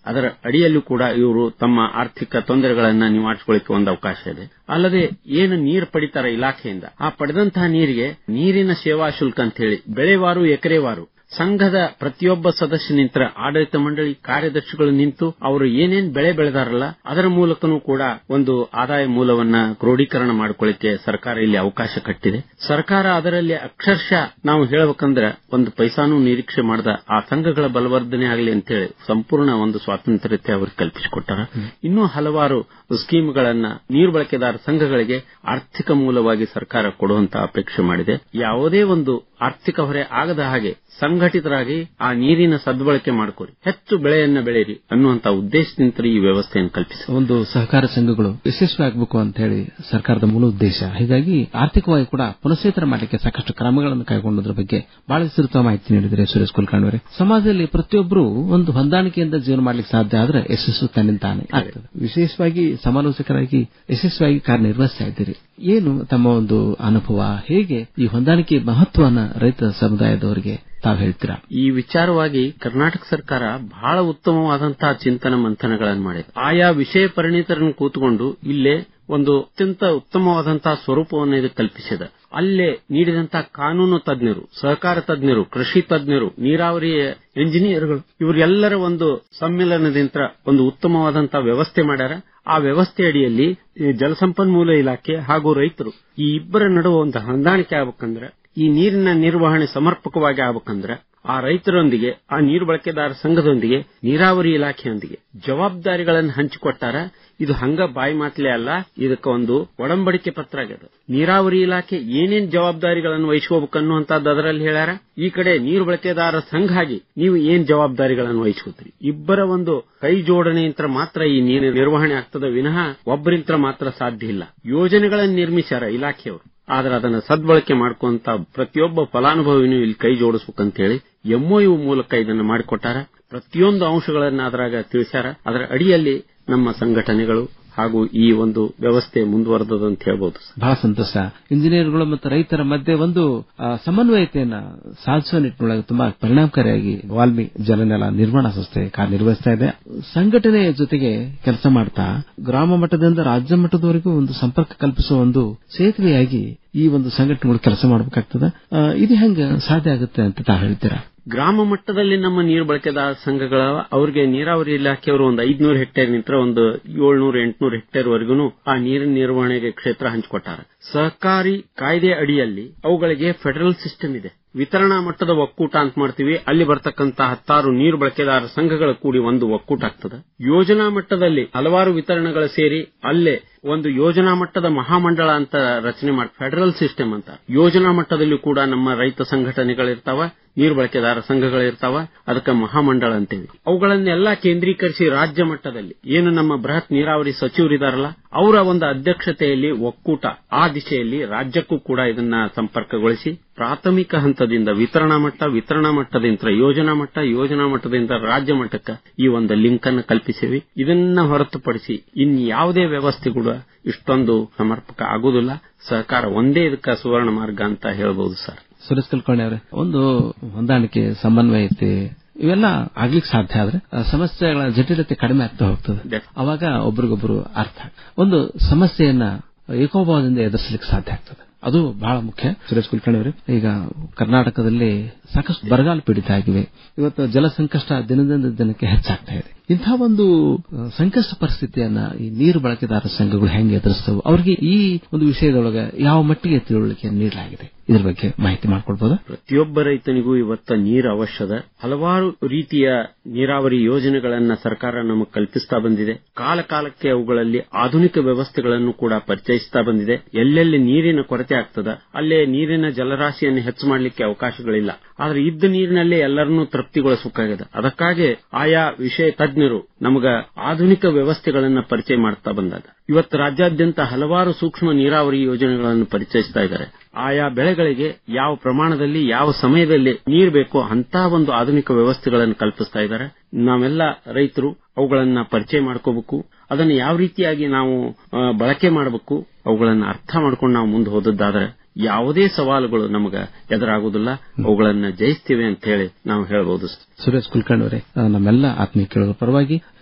ಅದರ ಅಡಿಯಲ್ಲೂ ಕೂಡ ಇವರು ತಮ್ಮ ಆರ್ಥಿಕ ತೊಂದರೆಗಳನ್ನ ನಿವಾರಿಸಿಕೊಳ್ಳಿಕ್ಕೆ ಒಂದು ಅವಕಾಶ ಇದೆ ಅಲ್ಲದೆ ಏನು ನೀರು ಪಡಿತಾರೆ ಇಲಾಖೆಯಿಂದ ಆ ಪಡೆದಂತಹ ನೀರಿಗೆ ನೀರಿನ ಸೇವಾ ಶುಲ್ಕ ಅಂತ ಹೇಳಿ ಬೆಳೆವಾರು ಎಕರೆವಾರು ಸಂಘದ ಪ್ರತಿಯೊಬ್ಬ ಸದಸ್ಯ ನಿಂತರ ಆಡಳಿತ ಮಂಡಳಿ ಕಾರ್ಯದರ್ಶಿಗಳು ನಿಂತು ಅವರು ಏನೇನ್ ಬೆಳೆ ಬೆಳೆದಾರಲ್ಲ ಅದರ ಮೂಲಕನೂ ಕೂಡ ಒಂದು ಆದಾಯ ಮೂಲವನ್ನ ಕ್ರೋಢೀಕರಣ ಮಾಡಿಕೊಳ್ಳಿಕ್ಕೆ ಸರ್ಕಾರ ಇಲ್ಲಿ ಅವಕಾಶ ಕಟ್ಟಿದೆ ಸರ್ಕಾರ ಅದರಲ್ಲಿ ಅಕ್ಷರಶಃ ನಾವು ಹೇಳಬೇಕಂದ್ರೆ ಒಂದು ಪೈಸಾನು ನಿರೀಕ್ಷೆ ಮಾಡದ ಆ ಸಂಘಗಳ ಬಲವರ್ಧನೆ ಆಗಲಿ ಅಂತೇಳಿ ಸಂಪೂರ್ಣ ಒಂದು ಸ್ವಾತಂತ್ರ್ಯತೆ ಅವ್ರಿಗೆ ಕಲ್ಪಿಸಿಕೊಟ್ಟಾರ ಇನ್ನೂ ಹಲವಾರು ಸ್ಕೀಮ್ಗಳನ್ನ ನೀರು ಬಳಕೆದಾರ ಸಂಘಗಳಿಗೆ ಆರ್ಥಿಕ ಮೂಲವಾಗಿ ಸರ್ಕಾರ ಕೊಡುವಂತ ಅಪೇಕ್ಷೆ ಮಾಡಿದೆ ಯಾವುದೇ ಒಂದು ಆರ್ಥಿಕ ಹೊರೆ ಆಗದ ಹಾಗೆ ಸಂಘಟಿತರಾಗಿ ಆ ನೀರಿನ ಸದ್ಬಳಕೆ ಮಾಡಿಕೊರಿ ಹೆಚ್ಚು ಬೆಳೆಯನ್ನ ಬೆಳೆಯಿರಿ ಅನ್ನುವಂತ ಉದ್ದೇಶದಿಂದ ಈ ವ್ಯವಸ್ಥೆಯನ್ನು ಕಲ್ಪಿಸಿದೆ ಒಂದು ಸಹಕಾರ ಸಂಘಗಳು ಯಶಸ್ವಿ ಆಗಬೇಕು ಅಂತ ಹೇಳಿ ಸರ್ಕಾರದ ಮೂಲ ಉದ್ದೇಶ ಹೀಗಾಗಿ ಆರ್ಥಿಕವಾಗಿ ಕೂಡ ಪುನಶ್ಚೇತನ ಮಾಡಲಿಕ್ಕೆ ಸಾಕಷ್ಟು ಕ್ರಮಗಳನ್ನು ಕೈಗೊಂಡದ್ರ ಬಗ್ಗೆ ಬಹಳ ವಿಸ್ತೃತ ಮಾಹಿತಿ ನೀಡಿದರೆ ಸುರೇಶ್ ಕುಲಕರ್ಣಿ ಅವರೇ ಸಮಾಜದಲ್ಲಿ ಪ್ರತಿಯೊಬ್ಬರು ಒಂದು ಹೊಂದಾಣಿಕೆಯಿಂದ ಜೀವನ ಮಾಡಲಿಕ್ಕೆ ಸಾಧ್ಯ ಆದ್ರೆ ಯಶಸ್ಸು ತನ್ನಿಂದಾನೆ ಆಗ್ತದೆ ವಿಶೇಷವಾಗಿ ಸಮಾಲೋಚಕರಾಗಿ ಯಶಸ್ವಿಯಾಗಿ ಕಾರ್ಯನಿರ್ವಹಿಸ್ತಾ ಇದ್ದೀರಿ ಏನು ತಮ್ಮ ಒಂದು ಅನುಭವ ಹೇಗೆ ಈ ಹೊಂದಾಣಿಕೆ ಮಹತ್ವನ ರೈತ ಸಮುದಾಯದವರಿಗೆ ತಾವು ಹೇಳ್ತೀರಾ ಈ ವಿಚಾರವಾಗಿ ಕರ್ನಾಟಕ ಸರ್ಕಾರ ಬಹಳ ಉತ್ತಮವಾದಂತಹ ಚಿಂತನ ಮಂಥನಗಳನ್ನು ಮಾಡಿದೆ ಆಯಾ ವಿಷಯ ಪರಿಣಿತರನ್ನು ಕೂತ್ಕೊಂಡು ಇಲ್ಲೇ ಒಂದು ಅತ್ಯಂತ ಉತ್ತಮವಾದಂತಹ ಸ್ವರೂಪವನ್ನು ಇದು ಕಲ್ಪಿಸಿದೆ ಅಲ್ಲೇ ನೀಡಿದಂತಹ ಕಾನೂನು ತಜ್ಞರು ಸಹಕಾರ ತಜ್ಞರು ಕೃಷಿ ತಜ್ಞರು ನೀರಾವರಿ ಎಂಜಿನಿಯರ್ಗಳು ಇವರೆಲ್ಲರ ಒಂದು ಸಮ್ಮಿಲನದಿಂದ ಒಂದು ಉತ್ತಮವಾದಂತಹ ವ್ಯವಸ್ಥೆ ಮಾಡ್ಯಾರ ಆ ವ್ಯವಸ್ಥೆ ಅಡಿಯಲ್ಲಿ ಈ ಜಲಸಂಪನ್ಮೂಲ ಇಲಾಖೆ ಹಾಗೂ ರೈತರು ಈ ಇಬ್ಬರ ನಡುವೆ ಒಂದು ಹೊಂದಾಣಿಕೆ ಆಗ್ಬೇಕಂದ್ರೆ ಈ ನೀರಿನ ನಿರ್ವಹಣೆ ಸಮರ್ಪಕವಾಗಿ ಆಗ್ಬೇಕಂದ್ರೆ ಆ ರೈತರೊಂದಿಗೆ ಆ ನೀರು ಬಳಕೆದಾರ ಸಂಘದೊಂದಿಗೆ ನೀರಾವರಿ ಇಲಾಖೆಯೊಂದಿಗೆ ಜವಾಬ್ದಾರಿಗಳನ್ನು ಹಂಚಿಕೊಟ್ಟಾರ ಇದು ಹಂಗ ಬಾಯಿ ಮಾತಲೇ ಅಲ್ಲ ಇದಕ್ಕೆ ಒಂದು ಒಡಂಬಡಿಕೆ ಪತ್ರ ಆಗ್ಯದ ನೀರಾವರಿ ಇಲಾಖೆ ಏನೇನ್ ಜವಾಬ್ದಾರಿಗಳನ್ನು ವಹಿಸ್ಕೋಬೇಕು ಅನ್ನುವಂಥದ್ದು ಅದರಲ್ಲಿ ಹೇಳ್ಯಾರ ಈ ಕಡೆ ನೀರು ಬಳಕೆದಾರ ಸಂಘ ಆಗಿ ನೀವು ಏನ್ ಜವಾಬ್ದಾರಿಗಳನ್ನು ವಹಿಸ್ಕೋತೀರಿ ಇಬ್ಬರ ಒಂದು ಕೈ ಜೋಡಣೆಯಿಂದ ಮಾತ್ರ ಈ ನೀರಿನ ನಿರ್ವಹಣೆ ಆಗ್ತದ ವಿನಃ ಒಬ್ಬರಿಂತ್ರ ಮಾತ್ರ ಸಾಧ್ಯ ಇಲ್ಲ ಯೋಜನೆಗಳನ್ನು ನಿರ್ಮಿಸ್ಯಾರ ಇಲಾಖೆಯವರು ಆದ್ರೆ ಅದನ್ನ ಸದ್ಬಳಕೆ ಮಾಡ್ಕೊಂತ ಪ್ರತಿಯೊಬ್ಬ ಫಲಾನುಭವಿನೂ ಇಲ್ಲಿ ಕೈ ಜೋಡಿಸ್ಬೇಕಂತ ಹೇಳಿ ಎಂಒಯು ಮೂಲಕ ಇದನ್ನ ಮಾಡಿಕೊಟ್ಟಾರ ಪ್ರತಿಯೊಂದು ಅಂಶಗಳನ್ನ ಅದರಾಗ ತಿಳಿಸ್ಯಾರ ಅದರ ಅಡಿಯಲ್ಲಿ ನಮ್ಮ ಸಂಘಟನೆಗಳು ಹಾಗೂ ಈ ಒಂದು ವ್ಯವಸ್ಥೆ ಮುಂದುವರೆದದು ಅಂತ ಹೇಳ್ಬೋದು ಬಹಳ ಸಂತೋಷ ಇಂಜಿನಿಯರ್ಗಳು ಮತ್ತು ರೈತರ ಮಧ್ಯೆ ಒಂದು ಆ, ಸಮನ್ವಯತೆಯನ್ನ ಸಾಧಿಸುವ ನಿಟ್ಟಿನೊಳಗೆ ತುಂಬಾ ಪರಿಣಾಮಕಾರಿಯಾಗಿ ವಾಲ್ಮಿ ಜಲನೆಲ ನಿರ್ವಹಣಾ ಸಂಸ್ಥೆ ಕಾರ್ಯನಿರ್ವಹಿಸ್ತಾ ಇದೆ ಸಂಘಟನೆಯ ಜೊತೆಗೆ ಕೆಲಸ ಮಾಡ್ತಾ ಗ್ರಾಮ ಮಟ್ಟದಿಂದ ರಾಜ್ಯ ಮಟ್ಟದವರೆಗೂ ಒಂದು ಸಂಪರ್ಕ ಕಲ್ಪಿಸುವ ಒಂದು ಸೇತುವೆಯಾಗಿ ಈ ಒಂದು ಸಂಘಟನೆಗಳು ಕೆಲಸ ಮಾಡಬೇಕಾಗ್ತದೆ ಆ, ಇದು ಹೆಂಗ ಸಾಧ್ಯ ಆಗುತ್ತೆ ಅಂತ ತಾವು ಹೇಳ್ತೀರಾ ಗ್ರಾಮ ಮಟ್ಟದಲ್ಲಿ ನಮ್ಮ ನೀರು ಬಳಕೆದಾರ ಸಂಘಗಳ ಅವರಿಗೆ ನೀರಾವರಿ ಇಲಾಖೆಯವರು ಒಂದು ಐದ್ನೂರು ಹೆಕ್ಟೇರ್ ನಿಂತರ ಒಂದು ಏಳ್ನೂರು ಎಂಟುನೂರು ಹೆಕ್ಟೇರ್ ವರೆಗೂ ಆ ನೀರಿನ ನಿರ್ವಹಣೆಗೆ ಕ್ಷೇತ್ರ ಹಂಚಿಕೊಟ್ಟಾರ ಸಹಕಾರಿ ಕಾಯ್ದೆ ಅಡಿಯಲ್ಲಿ ಅವುಗಳಿಗೆ ಫೆಡರಲ್ ಸಿಸ್ಟಮ್ ಇದೆ ವಿತರಣಾ ಮಟ್ಟದ ಒಕ್ಕೂಟ ಅಂತ ಮಾಡ್ತೀವಿ ಅಲ್ಲಿ ಬರ್ತಕ್ಕಂತ ಹತ್ತಾರು ನೀರು ಬಳಕೆದಾರ ಸಂಘಗಳ ಕೂಡಿ ಒಂದು ಒಕ್ಕೂಟ ಆಗ್ತದೆ ಯೋಜನಾ ಮಟ್ಟದಲ್ಲಿ ಹಲವಾರು ವಿತರಣೆಗಳು ಸೇರಿ ಅಲ್ಲೇ ಒಂದು ಯೋಜನಾ ಮಟ್ಟದ ಮಹಾಮಂಡಳ ಅಂತ ರಚನೆ ಮಾಡಿ ಫೆಡರಲ್ ಸಿಸ್ಟಮ್ ಅಂತ ಯೋಜನಾ ಮಟ್ಟದಲ್ಲಿ ಕೂಡ ನಮ್ಮ ರೈತ ಸಂಘಟನೆಗಳಿರ್ತಾವ ನೀರು ಬಳಕೆದಾರ ಸಂಘಗಳಿರ್ತಾವ ಅದಕ್ಕೆ ಮಹಾಮಂಡಳ ಅಂತೇವಿ ಅವುಗಳನ್ನೆಲ್ಲ ಕೇಂದ್ರೀಕರಿಸಿ ರಾಜ್ಯ ಮಟ್ಟದಲ್ಲಿ ಏನು ನಮ್ಮ ಬೃಹತ್ ನೀರಾವರಿ ಸಚಿವರಿದಾರಲ್ಲ ಅವರ ಒಂದು ಅಧ್ಯಕ್ಷತೆಯಲ್ಲಿ ಒಕ್ಕೂಟ ಆ ದಿಶೆಯಲ್ಲಿ ರಾಜ್ಯಕ್ಕೂ ಕೂಡ ಇದನ್ನ ಸಂಪರ್ಕಗೊಳಿಸಿ ಪ್ರಾಥಮಿಕ ಹಂತದಿಂದ ವಿತರಣಾ ಮಟ್ಟ ವಿತರಣಾ ಮಟ್ಟದಿಂದ ಯೋಜನಾ ಮಟ್ಟ ಯೋಜನಾ ಮಟ್ಟದಿಂದ ರಾಜ್ಯ ಮಟ್ಟಕ್ಕೆ ಈ ಒಂದು ಲಿಂಕ್ ಅನ್ನು ಕಲ್ಪಿಸಿವಿ ಇದನ್ನ ಹೊರತುಪಡಿಸಿ ಇನ್ ಯಾವುದೇ ವ್ಯವಸ್ಥೆ ಕೂಡ ಇಷ್ಟೊಂದು ಸಮರ್ಪಕ ಆಗುವುದಿಲ್ಲ ಸಹಕಾರ ಒಂದೇ ಇದಕ್ಕೆ ಸುವರ್ಣ ಮಾರ್ಗ ಅಂತ ಹೇಳ್ಬಹುದು ಸರ್ ಸುರೇಶ್ ಕುಲಕರ್ಣಿ ಅವರೇ ಒಂದು ಹೊಂದಾಣಿಕೆ ಸಮನ್ವಯತೆ ಇವೆಲ್ಲ ಆಗ್ಲಿಕ್ಕೆ ಸಾಧ್ಯ ಆದ್ರೆ ಆ ಸಮಸ್ಯೆಗಳ ಜಟಿಲತೆ ಕಡಿಮೆ ಆಗ್ತಾ ಹೋಗ್ತದೆ ಅವಾಗ ಒಬ್ರಿಗೊಬ್ರು ಅರ್ಥ ಒಂದು ಸಮಸ್ಯೆಯನ್ನ ಏಕೋಭಾವದಿಂದ ಎದುರಿಸಲಿಕ್ಕೆ ಸಾಧ್ಯ ಆಗ್ತದೆ ಅದು ಬಹಳ ಮುಖ್ಯ ಸುರೇಶ್ ಕುಲಕರ್ಣಿ ಅವರೇ ಈಗ ಕರ್ನಾಟಕದಲ್ಲಿ ಸಾಕಷ್ಟು ಬರಗಾಲ ಪೀಡಿತ ಆಗಿವೆ ಇವತ್ತು ಜಲ ಸಂಕಷ್ಟ ದಿನದಿಂದ ದಿನಕ್ಕೆ ಹೆಚ್ಚಾಗ್ತಾ ಇದೆ ಇಂಥ ಒಂದು ಆ, ಸಂಕಷ್ಟ ಪರಿಸ್ಥಿತಿಯನ್ನ ಈ ನೀರು ಬಳಕೆದಾರ ಸಂಘಗಳು ಹೆಂಗೆ ಎದುರಿಸ್ತವೆ ಅವರಿಗೆ ಈ ಒಂದು ವಿಷಯದೊಳಗೆ ಯಾವ ಮಟ್ಟಿಗೆ ತಿಳುವಳಿಕೆ ನೀಡಲಾಗಿದೆ ಇದ್ರ ಬಗ್ಗೆ ಮಾಹಿತಿ ಮಾಡ್ಕೊಳ್ಬೋದಾ ಪ್ರತಿಯೊಬ್ಬ ರೈತನಿಗೂ ಇವತ್ತ ನೀರು ಅವಶ್ಯದ ಹಲವಾರು ರೀತಿಯ ನೀರಾವರಿ ಯೋಜನೆಗಳನ್ನ ಸರ್ಕಾರ ನಮಗೆ ಕಲ್ಪಿಸ್ತಾ ಬಂದಿದೆ ಕಾಲ ಕಾಲಕ್ಕೆ ಅವುಗಳಲ್ಲಿ ಆಧುನಿಕ ವ್ಯವಸ್ಥೆಗಳನ್ನು ಕೂಡ ಪರಿಚಯಿಸ್ತಾ ಬಂದಿದೆ ಎಲ್ಲೆಲ್ಲಿ ನೀರಿನ ಕೊರತೆ ಆಗ್ತದ ಅಲ್ಲೇ ನೀರಿನ ಜಲರಾಶಿಯನ್ನು ಹೆಚ್ಚು ಮಾಡಲಿಕ್ಕೆ ಅವಕಾಶಗಳಿಲ್ಲ ಆದ್ರೆ ಇದ್ದ ನೀರಿನಲ್ಲೇ ಎಲ್ಲರನ್ನೂ ತೃಪ್ತಿಗೊಳಿಸಬೇಕಾಗಿದೆ ಅದಕ್ಕಾಗಿ ಆಯಾ ವಿಷಯ ತಜ್ಞರು ನಮಗ ಆಧುನಿಕ ವ್ಯವಸ್ಥೆಗಳನ್ನ ಪರಿಚಯ ಮಾಡ್ತಾ ಬಂದಾಗ ಇವತ್ತು ರಾಜ್ಯಾದ್ಯಂತ ಹಲವಾರು ಸೂಕ್ಷ್ಮ ನೀರಾವರಿ ಯೋಜನೆಗಳನ್ನು ಪರಿಚಯಿಸ್ತಾ ಇದ್ದಾರೆ ಆಯಾ ಬೆಳೆಗಳಿಗೆ ಯಾವ ಪ್ರಮಾಣದಲ್ಲಿ ಯಾವ ಸಮಯದಲ್ಲಿ ನೀರು ಬೇಕೋ ಅಂತ ಒಂದು ಆಧುನಿಕ ವ್ಯವಸ್ಥೆಗಳನ್ನು ಕಲ್ಪಿಸ್ತಾ ಇದ್ದಾರೆ ನಾವೆಲ್ಲ ರೈತರು ಅವುಗಳನ್ನ ಪರಿಚಯ ಮಾಡ್ಕೋಬೇಕು ಅದನ್ನು ಯಾವ ರೀತಿಯಾಗಿ ನಾವು ಆ, ಬಳಕೆ ಮಾಡಬೇಕು ಅವುಗಳನ್ನ ಅರ್ಥ ಮಾಡ್ಕೊಂಡು ನಾವು ಮುಂದೆ ಹೋದದ್ದಾದ್ರೆ ಯಾವುದೇ ಸವಾಲುಗಳು ನಮಗ ಎದುರಾಗುವುದಿಲ್ಲ ಅವುಗಳನ್ನ ಜಯಿಸ್ತೀವಿ ಅಂತ ಹೇಳಿ ನಾವು ಹೇಳ್ಬೋದು ಸುರೇಶ್ ಕುಲಕರ್ಣಿ ಅವರೇ ಆ, ನಮ್ಮೆಲ್ಲ ಆತ್ಮೀಯ ಕೇಳುವ ಪರವಾಗಿ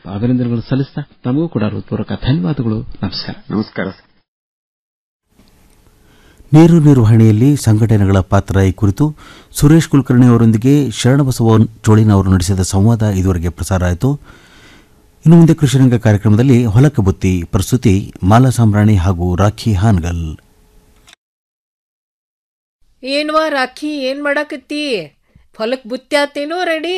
ಅಭಿನಂದನೆಗಳು ಸಲ್ಲಿಸ್ತಾ ತಮಗೂ ಕೂಡ ಹೃತ್ಪೂರ್ವಕ ಧನ್ಯವಾದಗಳು ನಮಸ್ಕಾರ ನಮಸ್ಕಾರ ನೀರು ನಿರ್ವಹಣೆಯಲ್ಲಿ ಸಂಘಟನೆಗಳ ಪಾತ್ರ ಈ ಕುರಿತು ಸುರೇಶ್ ಕುಲಕರ್ಣಿ ಅವರೊಂದಿಗೆ ಶರಣಬಸವ ಚೋಳಿನ ಅವರು ನಡೆಸಿದ ಸಂವಾದ ಇದುವರೆಗೆ ಪ್ರಸಾರ ಆಯಿತು ಇನ್ನು ಮುಂದೆ ಕೃಷಿರಂಗ ಕಾರ್ಯಕ್ರಮದಲ್ಲಿ ಹೊಲಕ್ಕೆ ಬುತ್ತಿ ಪ್ರಸ್ತುತಿ ಮಾಲಾ ಸಾಂಬ್ರಾಣಿ ಹಾಗೂ ರಾಖಿ ಹಾನ್ಗಲ್ ಏನ್ವಾ ರಾಖಿ ಏನ್ ಮಾಡಾಕತ್ತಿ ಹೊಲಕ್ ಬುತ್ತಿ ಆತೇನೋ ರೆಡಿ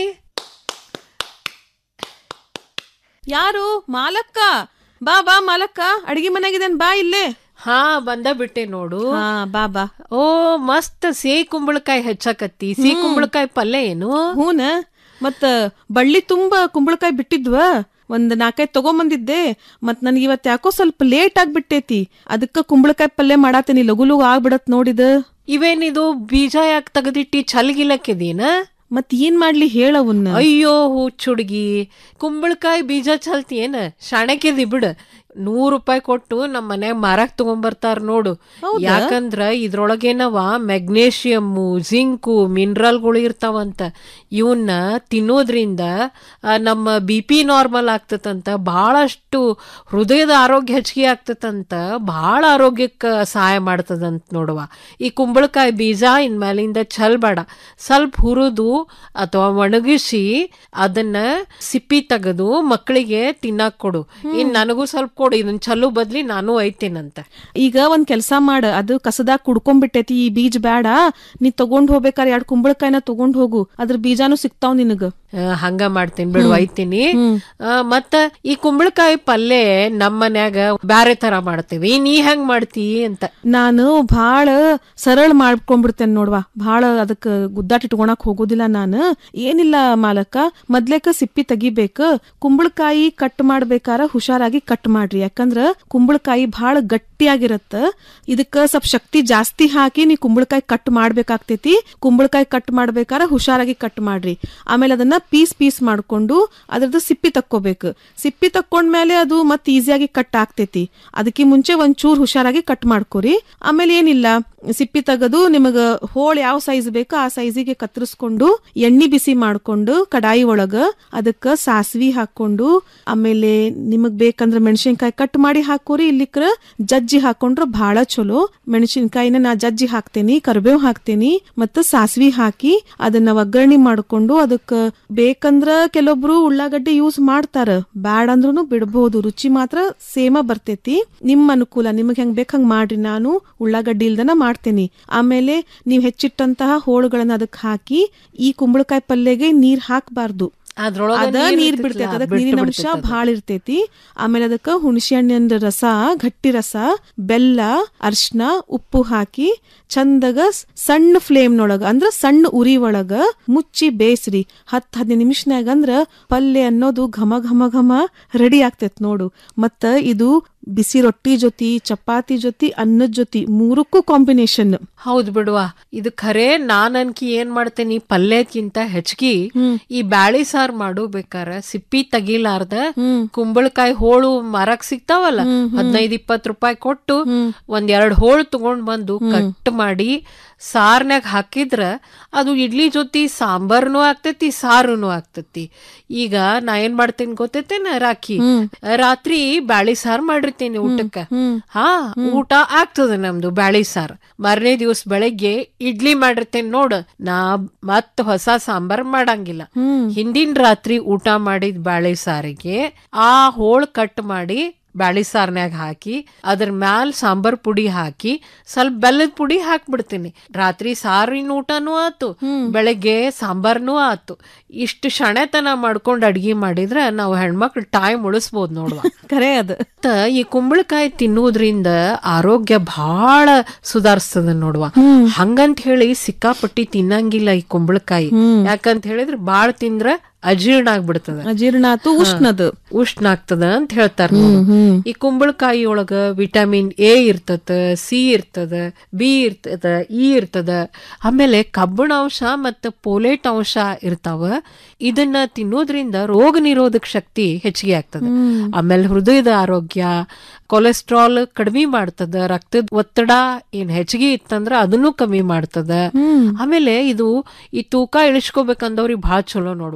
ಯಾರು ಮಾಲಕ್ಕ ಬಾ ಬಾ ಮಾಲಕ್ಕ ಅಡಿಗೆ ಮನೆಗಿದ್ದೇನ್ ಬಾ ಇಲ್ಲೇ ಹಾ ಬಂದ ಬಿಟ್ಟೆ ನೋಡು ಹಾ ಬಾ ಬಾ ಓ ಮಸ್ತ್ ಸಿಹಿ ಕುಂಬಳಕಾಯಿ ಹೆಚ್ಚಾಕತ್ತಿ ಸಿಹಿ ಕುಂಬಳಕಾಯಿ ಪಲ್ಯ ಏನು ಹೂನ ಮತ್ತ ಬಳ್ಳಿ ತುಂಬಾ ಕುಂಬಳಕಾಯಿ ಬಿಟ್ಟಿದ್ವ ಒಂದ್ ನಾಲ್ಕೈದು ತಗೊಂಬಂದಿದ್ದೆ ಮತ್ ನನ್ಗೆ ಇವತ್ ಯಾಕೋ ಸ್ವಲ್ಪ ಲೇಟ್ ಆಗ್ಬಿಟ್ಟೈತಿ ಅದಕ್ಕ ಕುಂಬಳಕಾಯಿ ಪಲ್ಯ ಮಾಡಾತೀನಿ ಲಗು ಲಗು ಆಗ್ಬಿಡತ್ ನೋಡಿದ ಇವೇನಿದು ಬೀಜ ಯಾಕೆ ತೆಗೆದಿಟ್ಟಿ ಛಲ್ಗಿಲಕ್ಕಿದೀನ ಮತ್ ಏನ್ ಮಾಡ್ಲಿ ಹೇಳವನ್ನ ಅಯ್ಯೋ ಹುಚ್ಚುಡ್ಗಿ ಕುಂಬಳಕಾಯಿ ಬೀಜ ಚಲ್ತಿ ಏನ ಶಾಣಕ್ಯದಿ ಬಿಡು ನೂರ್ ರೂಪಾಯಿ ಕೊಟ್ಟು ನಮ್ಮ ಮನ್ಯಾಗ ಮಾರಾಕ್ ತಗೊಂಬರ್ತಾರ ನೋಡು ಹೌದಾ? ಯಾಕಂದ್ರ ಇದ್ರೊಳಗೇನವ ಮೆಗ್ನೇಷಿಯಮ್ಮು ಜಿಂಕು ಮಿನರಲ್ಗಳು ಇರ್ತಾವಂತ ಇವನ್ನ ತಿನ್ನೋದ್ರಿಂದ ಆ, ನಮ್ಮ ಬಿ ಪಿ ನಾರ್ಮಲ್ ಆಗ್ತದಂತ ಬಹಳಷ್ಟು ಹೃದಯದ ಆರೋಗ್ಯ ಹೆಚ್ಚಿಗೆ ಆಗ್ತದಂತ ಬಹಳ ಆರೋಗ್ಯಕ್ಕೆ ಸಹಾಯ ಮಾಡ್ತದಂತ ನೋಡುವ ಈ ಕುಂಬಳಕಾಯಿ ಬೀಜ ಇನ್ಮೇಲಿಂದ ಚಲ್ಬೇಡ ಸ್ವಲ್ಪ ಹುರಿದು ಅಥವಾ ಒಣಗಿಸಿ ಅದನ್ನ ಸಿಪ್ಪಿ ತೆಗೆದು ಮಕ್ಕಳಿಗೆ ತಿನ್ನಾಕ್ ಕೊಡು ಇನ್ ನನಗೂ ಸ್ವಲ್ಪ ಕೊಡು ಇದನ್ನ ಚಲ್ಲು ಬದ್ಲಿ ನಾನು ಒಯ್ತೀನಂತ ಈಗ ಒಂದ್ ಕೆಲ್ಸ ಮಾಡ ಅದು ಕಸದಾಗ ಕುಡ್ಕೊಂಡ್ಬಿಟ್ಟೈತಿ ಈ ಬೀಜ ಬೇಡ ನೀ ತಗೊಂಡ್ ಹೋಗ್ಬೇಕಾರೆ ಎರಡ್ ಕುಂಬಳಕಾಯಿನ ತಗೊಂಡ್ ಹೋಗು ಅದ್ರ ಬೀಜಾನು ಸಿಗ್ತಾವ್ ನಿನಗ ಆ, ಹಂಗ ಮಾಡ್ತೀನಿ ಬಿಡು ಒಯ್ತೀನಿ ಆ, ಮತ್ತ ಈ ಕುಂಬಳಕಾಯಿ ಪಲ್ಯ ನಮ್ಮ ಮನ್ಯಾಗ ಬ್ಯಾರೆ ತರ ಮಾಡ್ತೀವಿ ನೀ ಹೆಂಗ್ ಮಾಡ್ತಿ ಅಂತ ನಾನು ಭಾಳ ಸರಳ ಮಾಡ್ಕೊಂಡ್ಬಿಡ್ತೇನೆ ನೋಡ್ವಾ ಭಾಳ ಅದಕ್ಕ ಗುದ್ದಾಟ ಇಟ್ಕೊಳಕ್ ಹೋಗೋದಿಲ್ಲ ನಾನು ಏನಿಲ್ಲ ಮಾಲಕ ಮೊದ್ಲೇಕ ಸಿಪ್ಪಿ ತೆಗಿಬೇಕು ಕುಂಬಳಕಾಯಿ ಕಟ್ ಮಾಡ್ಬೇಕಾರ ಹುಷಾರಾಗಿ ಕಟ್ ಮಾಡ್ರಿ ಯಾಕಂದ್ರ ಕುಂಬಳಕಾಯಿ ಭಾಳ ಗಟ್ಟಿಯಾಗಿರತ್ತ ಇದಕ್ಕ ಸ್ವಲ್ಪ ಶಕ್ತಿ ಜಾಸ್ತಿ ಹಾಕಿ ನೀ ಕುಂಬಳಕಾಯಿ ಕಟ್ ಮಾಡ್ಬೇಕಾಗ್ತೈತಿ ಕುಂಬಳಕಾಯಿ ಕಟ್ ಮಾಡ್ಬೇಕಾರ ಹುಷಾರಾಗಿ ಕಟ್ ಮಾಡ್ರಿ ಆಮೇಲೆ ಅದನ್ನ ಪೀಸ್ ಪೀಸ್ ಮಾಡ್ಕೊಂಡು ಅದ್ರದ್ದು ಸಿಪ್ಪಿ ತಕ್ಕೋಬೇಕು ಸಿಪ್ಪಿ ತಕ್ಕೊಂಡ್ಮೇಲೆ ಅದು ಮತ್ತೆ ಈಸಿಯಾಗಿ ಕಟ್ ಆಗ್ತೈತಿ ಅದಕ್ಕೆ ಮುಂಚೆ ಒಂಚೂರು ಹುಷಾರಾಗಿ ಕಟ್ ಮಾಡ್ಕೊರಿ ಆಮೇಲೆ ಏನಿಲ್ಲ ಸಿಪ್ಪಿ ತೆಗೆದು ನಿಮಗ ಹೋಳ್ ಯಾವ ಸೈಜ್ ಬೇಕೋ ಆ ಸೈಜಿಗೆ ಕತ್ತರಿಸ್ಕೊಂಡು ಎಣ್ಣೆ ಬಿಸಿ ಮಾಡ್ಕೊಂಡು ಕಡಾಯಿ ಒಳಗ ಅದಕ್ಕ ಸಾಸ್ವಿ ಹಾಕೊಂಡು ಆಮೇಲೆ ನಿಮಗ್ ಬೇಕಂದ್ರ ಮೆಣಸಿನ್ಕಾಯಿ ಕಟ್ ಮಾಡಿ ಹಾಕೋರಿ ಇಲ್ಲಿಕ್ರ ಜಜ್ಜಿ ಹಾಕೊಂಡ್ರ ಬಹಳ ಚಲೋ ಮೆಣಸಿನ್ಕಾಯಿನ ನಾ ಜಜ್ಜಿ ಹಾಕ್ತೇನಿ ಕರಿಬೇವ್ ಹಾಕ್ತೇನಿ ಮತ್ತ ಸಾಸ್ವಿ ಹಾಕಿ ಅದನ್ನ ಒಗ್ಗರಣೆ ಮಾಡ್ಕೊಂಡು ಅದಕ್ಕ ಬೇಕಂದ್ರ ಕೆಲವೊಬ್ರು ಉಳ್ಳಾಗಡ್ಡಿ ಯೂಸ್ ಮಾಡ್ತಾರ ಬ್ಯಾಡ್ ಅಂದ್ರೂ ಬಿಡಬಹುದು ರುಚಿ ಮಾತ್ರ ಸೇಮ ಬರ್ತೈತಿ ನಿಮ್ ಅನುಕೂಲ ನಿಮಗ್ ಹೆಂಗ್ ಬೇಕ್ ಹಂಗ್ ಮಾಡ್ರಿ ನಾನು ಉಳ್ಳಾಗಡ್ಡಿ ಇಲ್ದನ ಮಾಡ್ತೇನಿ ಆಮೇಲೆ ನೀವ್ ಹೆಚ್ಚಿಟ್ಟಂತಹ ಹೋಳುಗಳನ್ನ ಅದಕ್ ಹಾಕಿ ಈ ಕುಂಬಳಕಾಯಿ ಪಲ್ಯಗೆ ನೀರ್ ಹಾಕ್ಬಾರ್ದು ಅದ್ರೊಳಗ ಅದ ನೀರ್ ನೀರ್ ಇರ್ತೈತಲ್ಲ, ಬಿಡ್ತೈತಿ ಅದಕ್ಕೆ ಬಿಟ್ಟು ನೀರಿನ ಅಂಶ ಬಿಡ್ತೈತಿ ಅದು. ಭಾಳ ಇರ್ತೈತಿ ಆಮೇಲೆ ಅದಕ್ಕ ಹುಣಸೆ ಹಣ್ಣಿನ ರಸ ಗಟ್ಟಿ ರಸ ಬೆಲ್ಲ ಅರ್ಶಿನ ಉಪ್ಪು ಹಾಕಿ ಚಂದಗ ಸ್- ಸಣ್ಣ ಫ್ಲೇಮ್ನೊಳಗ ಅಂದ್ರ ಸಣ್ಣ ಉರಿ ಒಳಗ ಮುಚ್ಚಿ ಬೇಯಿಸ್ರಿ ಹತ್ ಹದಿನೈದು ನಿಮಿಷನ್ಯಾಗ ಅಂದ್ರ ಪಲ್ಯ ಅನ್ನೋದು ಘಮ ಘಮ ಘಮ ರೆಡಿ ಆಗ್ತೈತ್ ನೋಡು ಮತ್ತ ಇದು ಬಿಸಿ ರೊಟ್ಟಿ ಜೊತೆ ಚಪಾತಿ ಜೊತೆ ಅನ್ನದ ಜೊತೆ ಮೂರಕ್ಕೂ ಕಾಂಬಿನೇಷನ್ ಹೌದ್ ಬಿಡುವ ಇದು ಖರೆ ನಾನ್ ಅನ್ಕಿ ಏನ್ ಮಾಡ್ತೇನಿ ಪಲ್ಯಕ್ಕಿಂತ ಹೆಚ್ಚಿಗೆ ಈ ಬ್ಯಾಳಿ ಸಾರ್ ಮಾಡು ಬೇಕಾರ ಸಿಪ್ಪಿ ತೆಗಿಲಾರ್ದ ಕುಂಬಳಕಾಯಿ ಹೋಳು ಮರಕ್ ಸಿಗ್ತಾವಲ್ಲ ಹದಿನೈದ್ ಇಪ್ಪತ್ ರೂಪಾಯಿ ಕೊಟ್ಟು ಒಂದ್ ಎರಡ್ ಹೋಳು ತಗೊಂಡ್ ಬಂದು ಕಟ್ ಮಾಡಿ ಸಾರ್ನ್ಯಾಗ ಹಾಕಿದ್ರ ಅದು ಇಡ್ಲಿ ಜೊತೆ ಸಾಂಬಾರ್ನು ಆಗ್ತೈತಿ ಸಾರುನು ಆಗ್ತೈತಿ ಈಗ ನಾ ಏನ್ ಮಾಡ್ತೇನೆ ಗೊತ್ತೈತೇನ ರಾಖಿ ರಾತ್ರಿ ಬ್ಯಾಳಿ ಸಾರ್ ಮಾಡಿರ್ತೀನಿ ಊಟಕ್ಕ ಹಾ ಊಟ ಆಗ್ತದ ನಮ್ದು ಬ್ಯಾಳಿ ಸಾರ್ ಮಾರನೇ ದಿವಸ ಬೆಳಗ್ಗೆ ಇಡ್ಲಿ ಮಾಡಿರ್ತೇನೆ ನೋಡು ನಾ ಮತ್ ಹೊಸ ಸಾಂಬಾರ್ ಮಾಡಂಗಿಲ್ಲ ಹಿಂದಿನ ರಾತ್ರಿ ಊಟ ಮಾಡಿದ ಬ್ಯಾಳಿ ಸಾರಿಗೆ ಆ ಹೋಳ್ ಕಟ್ ಮಾಡಿ ಬ್ಯಾಳಿ ಸಾರ್ನ್ಯಾಗ ಹಾಕಿ ಅದ್ರ ಮ್ಯಾಲ್ ಸಾಂಬಾರ್ ಪುಡಿ ಹಾಕಿ ಸ್ವಲ್ಪ ಬೆಲ್ಲದ ಪುಡಿ ಹಾಕ್ಬಿಡ್ತೀನಿ ರಾತ್ರಿ ಸಾರಿನ ಊಟನೂ ಆತು ಬೆಳಗ್ಗೆ ಸಾಂಬಾರ್ನೂ ಆತು ಇಷ್ಟು ಶಣೆತನ ಮಾಡ್ಕೊಂಡ್ ಅಡ್ಗಿ ಮಾಡಿದ್ರ ನಾವು ಹೆಣ್ಮಕ್ಳು ಟೈಮ್ ಉಳಿಸ್ಬೋದು ನೋಡುವ ಖರೆ ಅದು ಮತ್ತ ಈ ಕುಂಬಳಕಾಯಿ ತಿನ್ನೋದ್ರಿಂದ ಆರೋಗ್ಯ ಬಹಳ ಸುಧಾರಿಸ್ತದ ನೋಡುವ ಹಂಗಂತ ಹೇಳಿ ಸಿಕ್ಕಾಪಟ್ಟಿ ತಿನ್ನಂಗಿಲ್ಲ ಈ ಕುಂಬಳಕಾಯಿ ಯಾಕಂತ ಹೇಳಿದ್ರೆ ಬಾಳ ತಿಂದ್ರ ಅಜೀರ್ಣ ಆಗ್ಬಿಡ್ತದ ಅಜೀರ್ಣ ಆತು ಉಷ್ಣದ ಉಷ್ಣ ಆಗ್ತದ ಅಂತ ಹೇಳ್ತಾರ ಈ ಕುಂಬಳಕಾಯಿ ಒಳಗ ವಿಟಮಿನ್ ಎ ಇರ್ತದ ಸಿ ಇರ್ತದ ಬಿ ಇರ್ತದ ಇ ಇರ್ತದ ಆಮೇಲೆ ಕಬ್ಬಿಣ ಅಂಶ ಮತ್ತು ಪೋಲೇಟ್ ಅಂಶ ಇರ್ತಾವ ಇದನ್ನ ತಿನ್ನೋದ್ರಿಂದ ರೋಗ ನಿರೋಧಕ ಶಕ್ತಿ ಹೆಚ್ಚಿಗೆ ಆಗ್ತದ ಆಮೇಲೆ ಹೃದಯದ ಆರೋಗ್ಯ ಕೊಲೆಸ್ಟ್ರಾಲ್ ಕಡಿಮೆ ಮಾಡ್ತದ ರಕ್ತದ ಒತ್ತಡ ಏನ್ ಹೆಚ್ಚಿಗೆ ಇತ್ತಂದ್ರ ಅದನ್ನು ಕಮ್ಮಿ ಮಾಡ್ತದ ಆಮೇಲೆ ಇದು ಈ ತೂಕ ಇಳಿಸ್ಕೋಬೇಕಂದವ್ರಿಗೆ ಬಹಳ ಚಲೋ ನೋಡುವ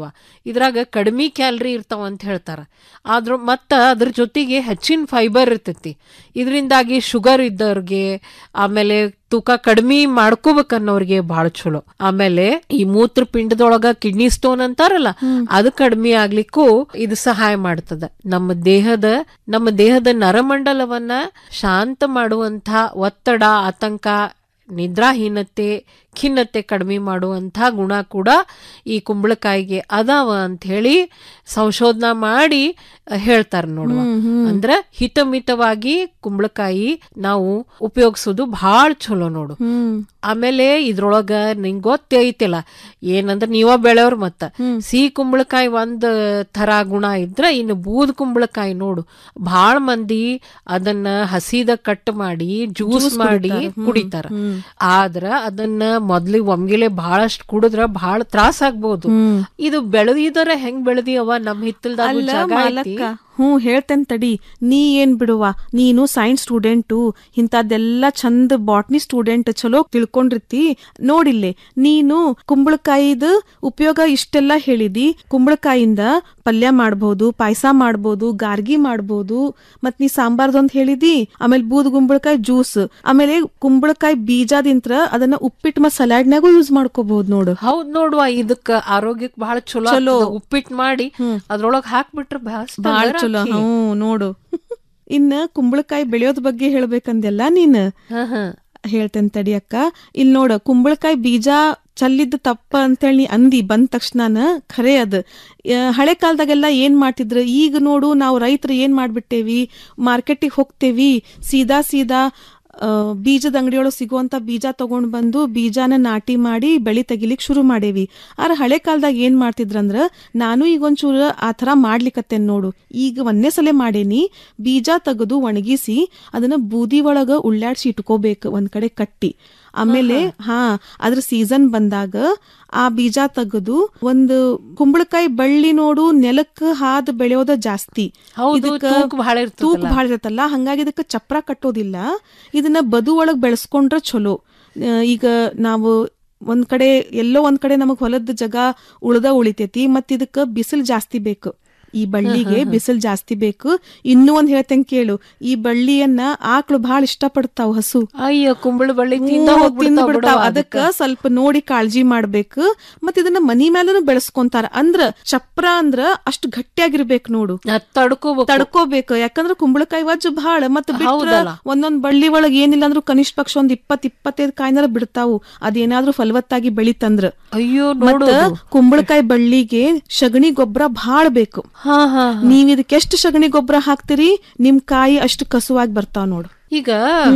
ಇದ್ರಾಗ ಕಡಿಮೆ ಕ್ಯಾಲರಿ ಇರ್ತಾವ ಅಂತ ಹೇಳ್ತಾರ ಆದ್ರ ಮತ್ತ ಅದ್ರ ಜೊತೆಗೆ ಹೆಚ್ಚಿನ ಫೈಬರ್ ಇರ್ತೈತಿ ಇದರಿಂದಾಗಿ ಶುಗರ್ ಇದ್ದವ್ರಿಗೆ ಆಮೇಲೆ ತೂಕ ಕಡಿಮೆ ಮಾಡ್ಕೋಬೇಕನ್ನೋರ್ಗೆ ಬಹಳ ಚಲೋ ಆಮೇಲೆ ಈ ಮೂತ್ರಪಿಂಡದೊಳಗ ಕಿಡ್ನಿ ಸ್ಟೋನ್ ಅಂತಾರಲ್ಲ ಅದು ಕಡಿಮೆ ಆಗ್ಲಿಕ್ಕೂ ಇದು ಸಹಾಯ ಮಾಡ್ತದ ನಮ್ಮ ದೇಹದ ನಮ್ಮ ದೇಹದ ನರಮಂಡಲವನ್ನ ಶಾಂತ ಮಾಡುವಂತ ಒತ್ತಡ ಆತಂಕ ನಿದ್ರಾಹೀನತೆ ಖಿನ್ನತೆ ಕಡಿಮೆ ಮಾಡುವಂಥ ಗುಣ ಕೂಡ ಈ ಕುಂಬಳಕಾಯಿಗೆ ಅದಾವ ಅಂತ ಹೇಳಿ ಸಂಶೋಧನಾ ಮಾಡಿ ಹೇಳ್ತಾರೆ ನೋಡುವ ಅಂದ್ರ ಹಿತಮಿತವಾಗಿ ಕುಂಬಳಕಾಯಿ ನಾವು ಉಪಯೋಗಿಸೋದು ಬಹಳ ಚಲೋ ನೋಡು ಆಮೇಲೆ ಇದ್ರೊಳಗ ನಿಂಗ್ ಗೊತ್ತೈತಿಲ್ಲ ಏನಂದ್ರ ನೀವ ಬೆಳೆಯವ್ರ ಮತ್ತ ಸಿಹಿ ಕುಂಬಳಕಾಯಿ ಒಂದ್ ತರ ಗುಣ ಇದ್ರ ಇನ್ನು ಬೂದ್ ಕುಂಬಳಕಾಯಿ ನೋಡು ಬಹಳ ಮಂದಿ ಅದನ್ನ ಹಸಿದ ಕಟ್ ಮಾಡಿ ಜ್ಯೂಸ್ ಮಾಡಿ ಕುಡಿತಾರ ಆದ್ರ ಅದನ್ನ ಮೊದ್ಲಿಗೆ ಒಮ್ಗಿಲೆ ಬಹಳಷ್ಟು ಕುಡಿದ್ರ ಬಹಳ ತ್ರಾಸ ಆಗ್ಬೋದು ಇದು ಬೆಳೆದಿದರ ಹೆಂಗ್ ಬೆಳೆದಿಯವ ನಮ್ ಹಿತ್ತಲ್ದಾಗ ಅಲ್ಲ ಜಾಗ ಐತಿ ಮಾಲಕ್ಕ ಹ್ಞೂ ಹೇಳ್ತೇನ್ ತಡಿ ನೀ ಏನ್ ಬಿಡುವ ನೀನು ಸೈನ್ಸ್ ಸ್ಟೂಡೆಂಟು ಇಂಥದ್ದೆಲ್ಲ ಚಂದ ಬಾಟ್ನಿ ಸ್ಟೂಡೆಂಟ್ ಚಲೋ ತಿಳ್ಕೊಂಡಿರ್ತಿ ನೋಡಿಲ್ಲೆ ನೀನು ಕುಂಬಳಕಾಯಿದ ಉಪಯೋಗ ಇಷ್ಟೆಲ್ಲ ಹೇಳಿದಿ ಕುಂಬಳಕಾಯಿಂದ ಪಲ್ಯ ಮಾಡ್ಬೋದು ಪಾಯಸ ಮಾಡ್ಬೋದು ಗಾರ್ಗಿ ಮಾಡ್ಬೋದು ಮತ್ ನೀ ಸಾಂಬಾರ್ದೊಂದ್ ಹೇಳಿದಿ ಆಮೇಲೆ ಬೂದ್ ಕುಂಬಳಕಾಯಿ ಜ್ಯೂಸ್ ಆಮೇಲೆ ಕುಂಬಳಕಾಯಿ ಬೀಜದಿಂತ್ರ ಅದನ್ನ ಉಪ್ಪಿಟ್ಟು ಮತ್ ಸಲಾಡ್ನಾಗೂ ಯೂಸ್ ಮಾಡ್ಕೋಬಹುದು ನೋಡು ಹೌದ್ ನೋಡುವ ಇದಕ್ಕ ಆರೋಗ್ಯಕ್ ಬಹಳ ಚಲೋ ಚಲೋ. ಆಗ್ತದ. ಉಪ್ಪಿಟ್ಟು ಮಾಡಿ ಅದ್ರೊಳಗ್ ಹಾಕ್ಬಿಟ್ರೆ ಬ್ಯಾಸ್ತ ಬಾಳ ಅಂದ್ರ ಚಲೋ ಅಕ್ಕಿ. ಹ್ಞೂ ನೋಡು ಇನ್ನ ಕುಂಬಳಕಾಯಿ ಬೆಳೆಯೋದ್ ಬಗ್ಗೆ ಹೇಳ್ಬೇಕಂದೆಲ್ಲ ನೀನ್ ಹ, ಹ. ಹೇಳ್ತೇನೆ ತಡಿ ಅಕ್ಕ ಇಲ್ಲಿ ನೋಡ ಕುಂಬಳಕಾಯಿ ಬೀಜ ಚಲ್ಲಿದ್ದ ತಪ್ಪ ಅಂತೇಳಿ ನೀ ಅಂದಿ ಬಂದ ತಕ್ಷಣನ ಖರೆ ಅದ ಆ, ಹಳೆ ಕಾಲದಾಗೆಲ್ಲ ಏನ್ ಮಾಡ್ತಿದ್ರು ಈಗ ನೋಡು ನಾವು ರೈತರು ಏನ್ ಮಾಡ್ಬಿಟ್ಟೇವಿ ಮಾರ್ಕೆಟಿಗೆ ಹೋಗ್ತೇವಿ ಸೀದಾ ಸೀದಾ ಆ, ಬೀಜದ ಅಂಗಡಿಯೊಳಗೆ ಸಿಗುವಂತ ಬೀಜ ತಗೊಂಡ್ ಬಂದು ಬೀಜನ ನಾಟಿ ಮಾಡಿ ಬೆಳಿ ತೆಗಿಲಿಕ್ ಶುರು ಮಾಡೇವಿ ಆದ್ರೆ ಹಳೆ ಕಾಲದಾಗ ಏನ್ ಮಾಡ್ತಿದ್ರಂದ್ರ ನಾನು ಈಗ ಒಂಚೂರು ಆ ಥರ ಮಾಡ್ಲಿಕತ್ತೇನ್ ನೋಡು ಈಗ ಒಂದೇ ಸಲ ಮಾಡೇನಿ ಬೀಜ ತೆಗೆದು ಒಣಗಿಸಿ ಅದನ್ನ ಬೂದಿ ಒಳಗ ಉಳ್ಳಾಡ್ಸಿ ಇಟ್ಕೋಬೇಕು ಒಂದ್ ಕಡೆ ಕಟ್ಟಿ ಆಮೇಲೆ ಹಾ ಅದ್ರ ಸೀಸನ್ ಬಂದಾಗ ಆ ಬೀಜ ತೆಗೆದು ಒಂದು ಕುಂಬಳಕಾಯಿ ಬಳ್ಳಿ ನೋಡು ನೆಲಕ್ಕ ಹಾದ್ ಬೆಳೆಯೋದ ಜಾಸ್ತಿ ಹೌದು, ಇದಕ್ಕ ತೂಕ ಭಾಳ ಇರ್ತದಲ್ಲ. ತೂಕ ಭಾಳ ಇರತ್ತಲ್ಲ ಹಂಗಾಗಿ ಇದಕ್ಕ ಚಪ್ರ ಕಟ್ಟೋದಿಲ್ಲ ಇದನ್ನ ಬದು ಒಳಗ್ ಬೆಳೆಸ್ಕೊಂಡ್ರ ಚಲೋ ಆ, ಈಗ ನಾವು ಒಂದ್ ಕಡೆ ಎಲ್ಲೋ ಒಂದ್ ಕಡೆ ನಮಗ್ ಹೊಲದ ಜಗ ಉಳ್ದ ಉಳಿತೈತಿ ಮತ್ ಇದಕ್ಕ ಬಿಸಿಲು ಜಾಸ್ತಿ ಬೇಕು ಈ ಬಳ್ಳಿಗೆ ಬಿಸಿಲು ಜಾಸ್ತಿ ಬೇಕು ಇನ್ನೂ ಒಂದ್ ಹೇಳ್ತೇನೆ ಕೇಳು ಈ ಬಳ್ಳಿಯನ್ನ ಆಕಳು ಬಹಳ ಇಷ್ಟಪಡ್ತಾವ್ ಹಸು ಅಯ್ಯೋ ಕುಂಬಳ ಬಳ್ಳಿ ತಿಂದ ಹ್ಞೂ, ಹೋಗ್ಬಿಡ್ತಾವ್ ತಿಂದ್ಬಿಡ್ತಾವ್. ಬಿಡವ್ವ ಅದಕ್ಕ ಸ್ವಲ್ಪ ನೋಡಿ ಕಾಳಜಿ ಮಾಡ್ಬೇಕು ಮತ್ ಇದನ್ನ ಮನಿ ಮೇಲೂ ಬೆಳೆಸ್ಕೊಂತಾರ ಅಂದ್ರ ಚಪ್ರ ಅಂದ್ರ ಅಷ್ಟು ಗಟ್ಟಿಯಾಗಿರ್ಬೇಕು ನೋಡು ತಡ್ಕೋಬೇಕು ತಡ್ಕೋಬೇಕು ಯಾಕಂದ್ರ ಕುಂಬಳಕಾಯಿ ವಜ್ಜು ಬಹಳ ಮತ್ ಬಿಟ್ರ ಹೌದಲ್ಲ. ಒಂದೊಂದ್ ಬಳ್ಳಿ ಒಳಗ್ ಏನಿಲ್ಲ ಅಂದ್ರೂ ಕನಿಷ್ಠ ಪಕ್ಷ ಒಂದ್ ಇಪ್ಪತ್ ಇಪ್ಪತ್ತೈದು ಕಾಯಿನಾರ ಬಿಡ್ತಾವು ಅದೇನಾದ್ರೂ ಫಲವತ್ತಾಗಿ ಬೆಳಿತಂದ್ರ ಅಯ್ಯೋ ಮತ್ತ ನೋಡು ಕುಂಬಳಕಾಯಿ ಬಳ್ಳಿಗೆ ಸಗಣಿ ಗೊಬ್ಬರ ಬಹಳ ಬೇಕು ಹಾ ಹಾ ನೀವ್ ಇದಕ್ಕೆ ಎಷ್ಟು ಸಗಣಿ ಗೊಬ್ಬರ ಹಾಕ್ತಿರಿ ನಿಮ್ ಕಾಯಿ ಅಷ್ಟು ಕಸುವಾಗಿ ಬರ್ತಾವ್ ನೋಡು ಈಗ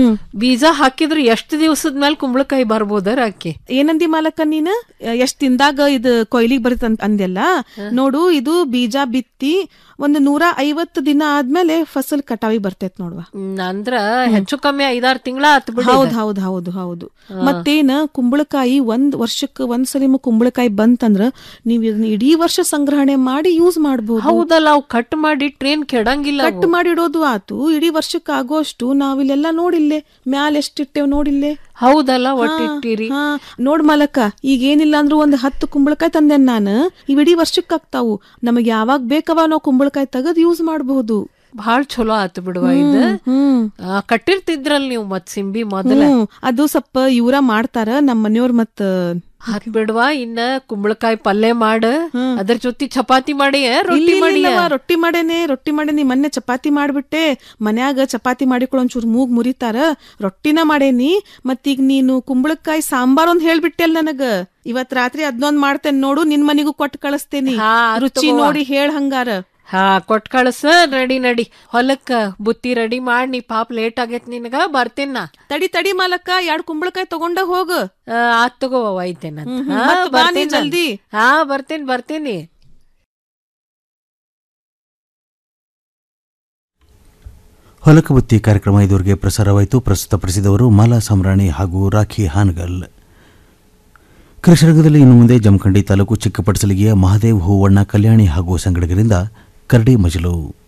ಬೀಜ ಹಾಕಿದ್ರೆ ಎಷ್ಟು ದಿವಸದ ಮೇಲೆ ಕುಂಬಳಕಾಯಿ ಬರ್ಬೋದರ ಅಕ್ಕಿ ಏನಂದಿ ಮಾಲಕ್ಕ ನೀನ್ ಎಷ್ಟ್ ತಿಂದಾಗ ಇದು ಕೊಯ್ಲಿಗ್ ಬರುತ್ತೆ ಅಂದೆಲ್ಲ ನೋಡು ಇದು ಬೀಜ ಬಿತ್ತಿ ಒಂದು ನೂರ ಐವತ್ತು ದಿನ ಆದ್ಮೇಲೆ ಫಸಲ್ ಕಟಾವಿಗೆ ಬರ್ತೈತ್ ನೋಡ್ವಾ ಹ್ಮ್, ಅಂದ್ರ ಹೆಚ್ಚು ಕಮ್ಮಿ ಐದಾರು ತಿಂಗಳ ಆತ್ ಬಿಡಿ ಹೌದ್ ಹೌದ್ ಹೌದು ಹೌದು ಮತ್ತೇನ ಕುಂಬಳಕಾಯಿ ಒಂದ್ ವರ್ಷಕ್ಕ ಒಂದ್ ಸಲ ಕುಂಬಳಕಾಯಿ ಬಂತಂದ್ರ ನೀವ್ ಇದನ್ನ ಇಡೀ ವರ್ಷ ಸಂಗ್ರಹಣೆ ಮಾಡಿ ಯೂಸ್ ಮಾಡ್ಬೋದು ಹೌದಲ್ಲ ಅವು ಕಟ್ ಮಾಡಿ ಟ್ರೇನ್ ಕೆಡಂಗಿಲ್ಲ ಕಟ್ ಮಾಡಿಡೋದು ಆತು ಇಡೀ ವರ್ಷಕ್ಕೆ ಆಗೋಷ್ಟು ನಾವಿಲ್ಲೆಲ್ಲ ನೋಡಿಲ್ಲೆ ಮ್ಯಾಲ ಎಷ್ಟಿಟ್ಟೇವ್ ನೋಡಿಲ್ಲೆ ಹೌದಲ್ಲ ಒಟ್ಟಿಟ್ಟಿರಿ ಹಾ ನೋಡ್ ಮಾಲಕ್ಕ ಈಗ ಏನಿಲ್ಲ ಅಂದ್ರೂ ಒಂದ್ ಹತ್ತು ಕುಂಬಳಕಾಯಿ ತಂದೆನ್ ನಾನು ಇವ್ ಇಡೀ ವರ್ಷಕ್ಕೆ ಆಗ್ತಾವು ನಮಗ್ ಯಾವಾಗ ಬೇಕವ ನಾವು ಕುಂಬಳಕಾಯಿ ತೆಗದ್ ಯೂಸ್ ಮಾಡಬಹುದು ಬಹಳ ಚಲೋ ಆತು ಬಿಡುವ ಇದು ಆ, ಕಟ್ಟಿರ್ತಿದ್ರಲ್ ನೀವು ಮತ್ ಸಿಂಬಿ ಮೊದಲ ಹ್ಮ್ ಅದು ಸ್ವಲ್ಪ ಇವ್ರ ಮಾಡ್ತಾರ ನಮ್ಮ ಮನೆಯವ್ರ ಮತ್ ಹಾಕ್ ಬಿಡ್ವಾ ಇನ್ನ ಕುಂಬಳಕಾಯಿ ಪಲ್ಯ ಮಾಡ ಅದ್ರ ಜೊತೆ ಚಪಾತಿ ಮಾಡಿ ರೊಟ್ಟಿ ಇಲ್ಲಿ ಮಾಡಿ ಇಲ್ಲಿಲ್ಲವ್ವ, ರೊಟ್ಟಿ ಮಾಡೇನೆ ರೊಟ್ಟಿ ಮಾಡೇನಿ ಮೊನ್ನೆ ಚಪಾತಿ ಮಾಡ್ಬಿಟ್ಟೆ ಮನ್ಯಾಗ ಚಪಾತಿ ಮಾಡಿಕೊಳ್ ಒಂಚೂರು ಮೂಗ್ ಮುರಿತಾರ ರೊಟ್ಟಿನ ಮಾಡೇನಿ ಮತ್ತೀಗ ನೀನು ಕುಂಬಳಕಾಯಿ ಸಾಂಬಾರ್ ಒಂದ್ ಹೇಳ್ಬಿಟ್ಟೆ ಅಲ್ ನನಗ ಇವತ್ ರಾತ್ರಿ ಅದ್ನೊಂದ್ ಮಾಡ್ತೇನೆ ನೋಡು ನಿನ್ ಮನಿಗೂ ಕೊಟ್ಟು ಕಳಿಸ್ತೇನಿ ಹಾ, ಆತ್ ರುಚಿ ತಗೋವ್ವ. ನೋಡಿ ಹೇಳ್ ಹಂಗಾರ ಹಾ ಕೊಟ್ ಕಳ್ಸ ನಡಿ ನಡಿ ಹೊಲಕ್ಕ ಬುತ್ತಿ ರೆಡಿ ಮಾಡಿ ನೀ ಪಾಪ ಲೇಟ್ ಆಗೈತ್ ನಿನಗ ಬರ್ತೀನ ನಾ ತಡಿ ತಡಿ ಮಾಲಕ್ಕ ಎರಡ್ ಕುಂಬಳಕಾಯಿ ತಗೊಂಡ ಹೋಗ ಆ, ಆತ್ ತಗೋ ಒಯ್ತೇನ ಹ್ಮ್, ಹ್ಮ್. ಮತ್ತ್ ಬಾ ನೀ ಜಲ್ದಿ. ಹಾ ಬರ್ತೀನಿ ಬರ್ತೀನಿ ಹೊಲಕ ಬುತ್ತಿ ಕಾರ್ಯಕ್ರಮ ಇದುವರೆಗೆ ಪ್ರಸಾರವಾಯಿತು ಪ್ರಸ್ತುತಪಡಿಸಿದವರು ಮಾಲಾ ಸಂರಾಣಿ ಹಾಗೂ ರಾಖಿ ಹಾನಗಲ್ ಕೃಷಿರಂಗದಲ್ಲಿ ಇನ್ನು ಮುಂದೆ ಜಮಖಂಡಿ ತಾಲೂಕು ಚಿಕ್ಕಪಡಸಲಿಗೆಯ ಮಹಾದೇವ್ ಹೂವಣ್ಣ ಕಲ್ಯಾಣಿ ಹಾಗೂ ಸಂಗಡಿಗರಿಂದ ಕರಡಿ ಮಜಲು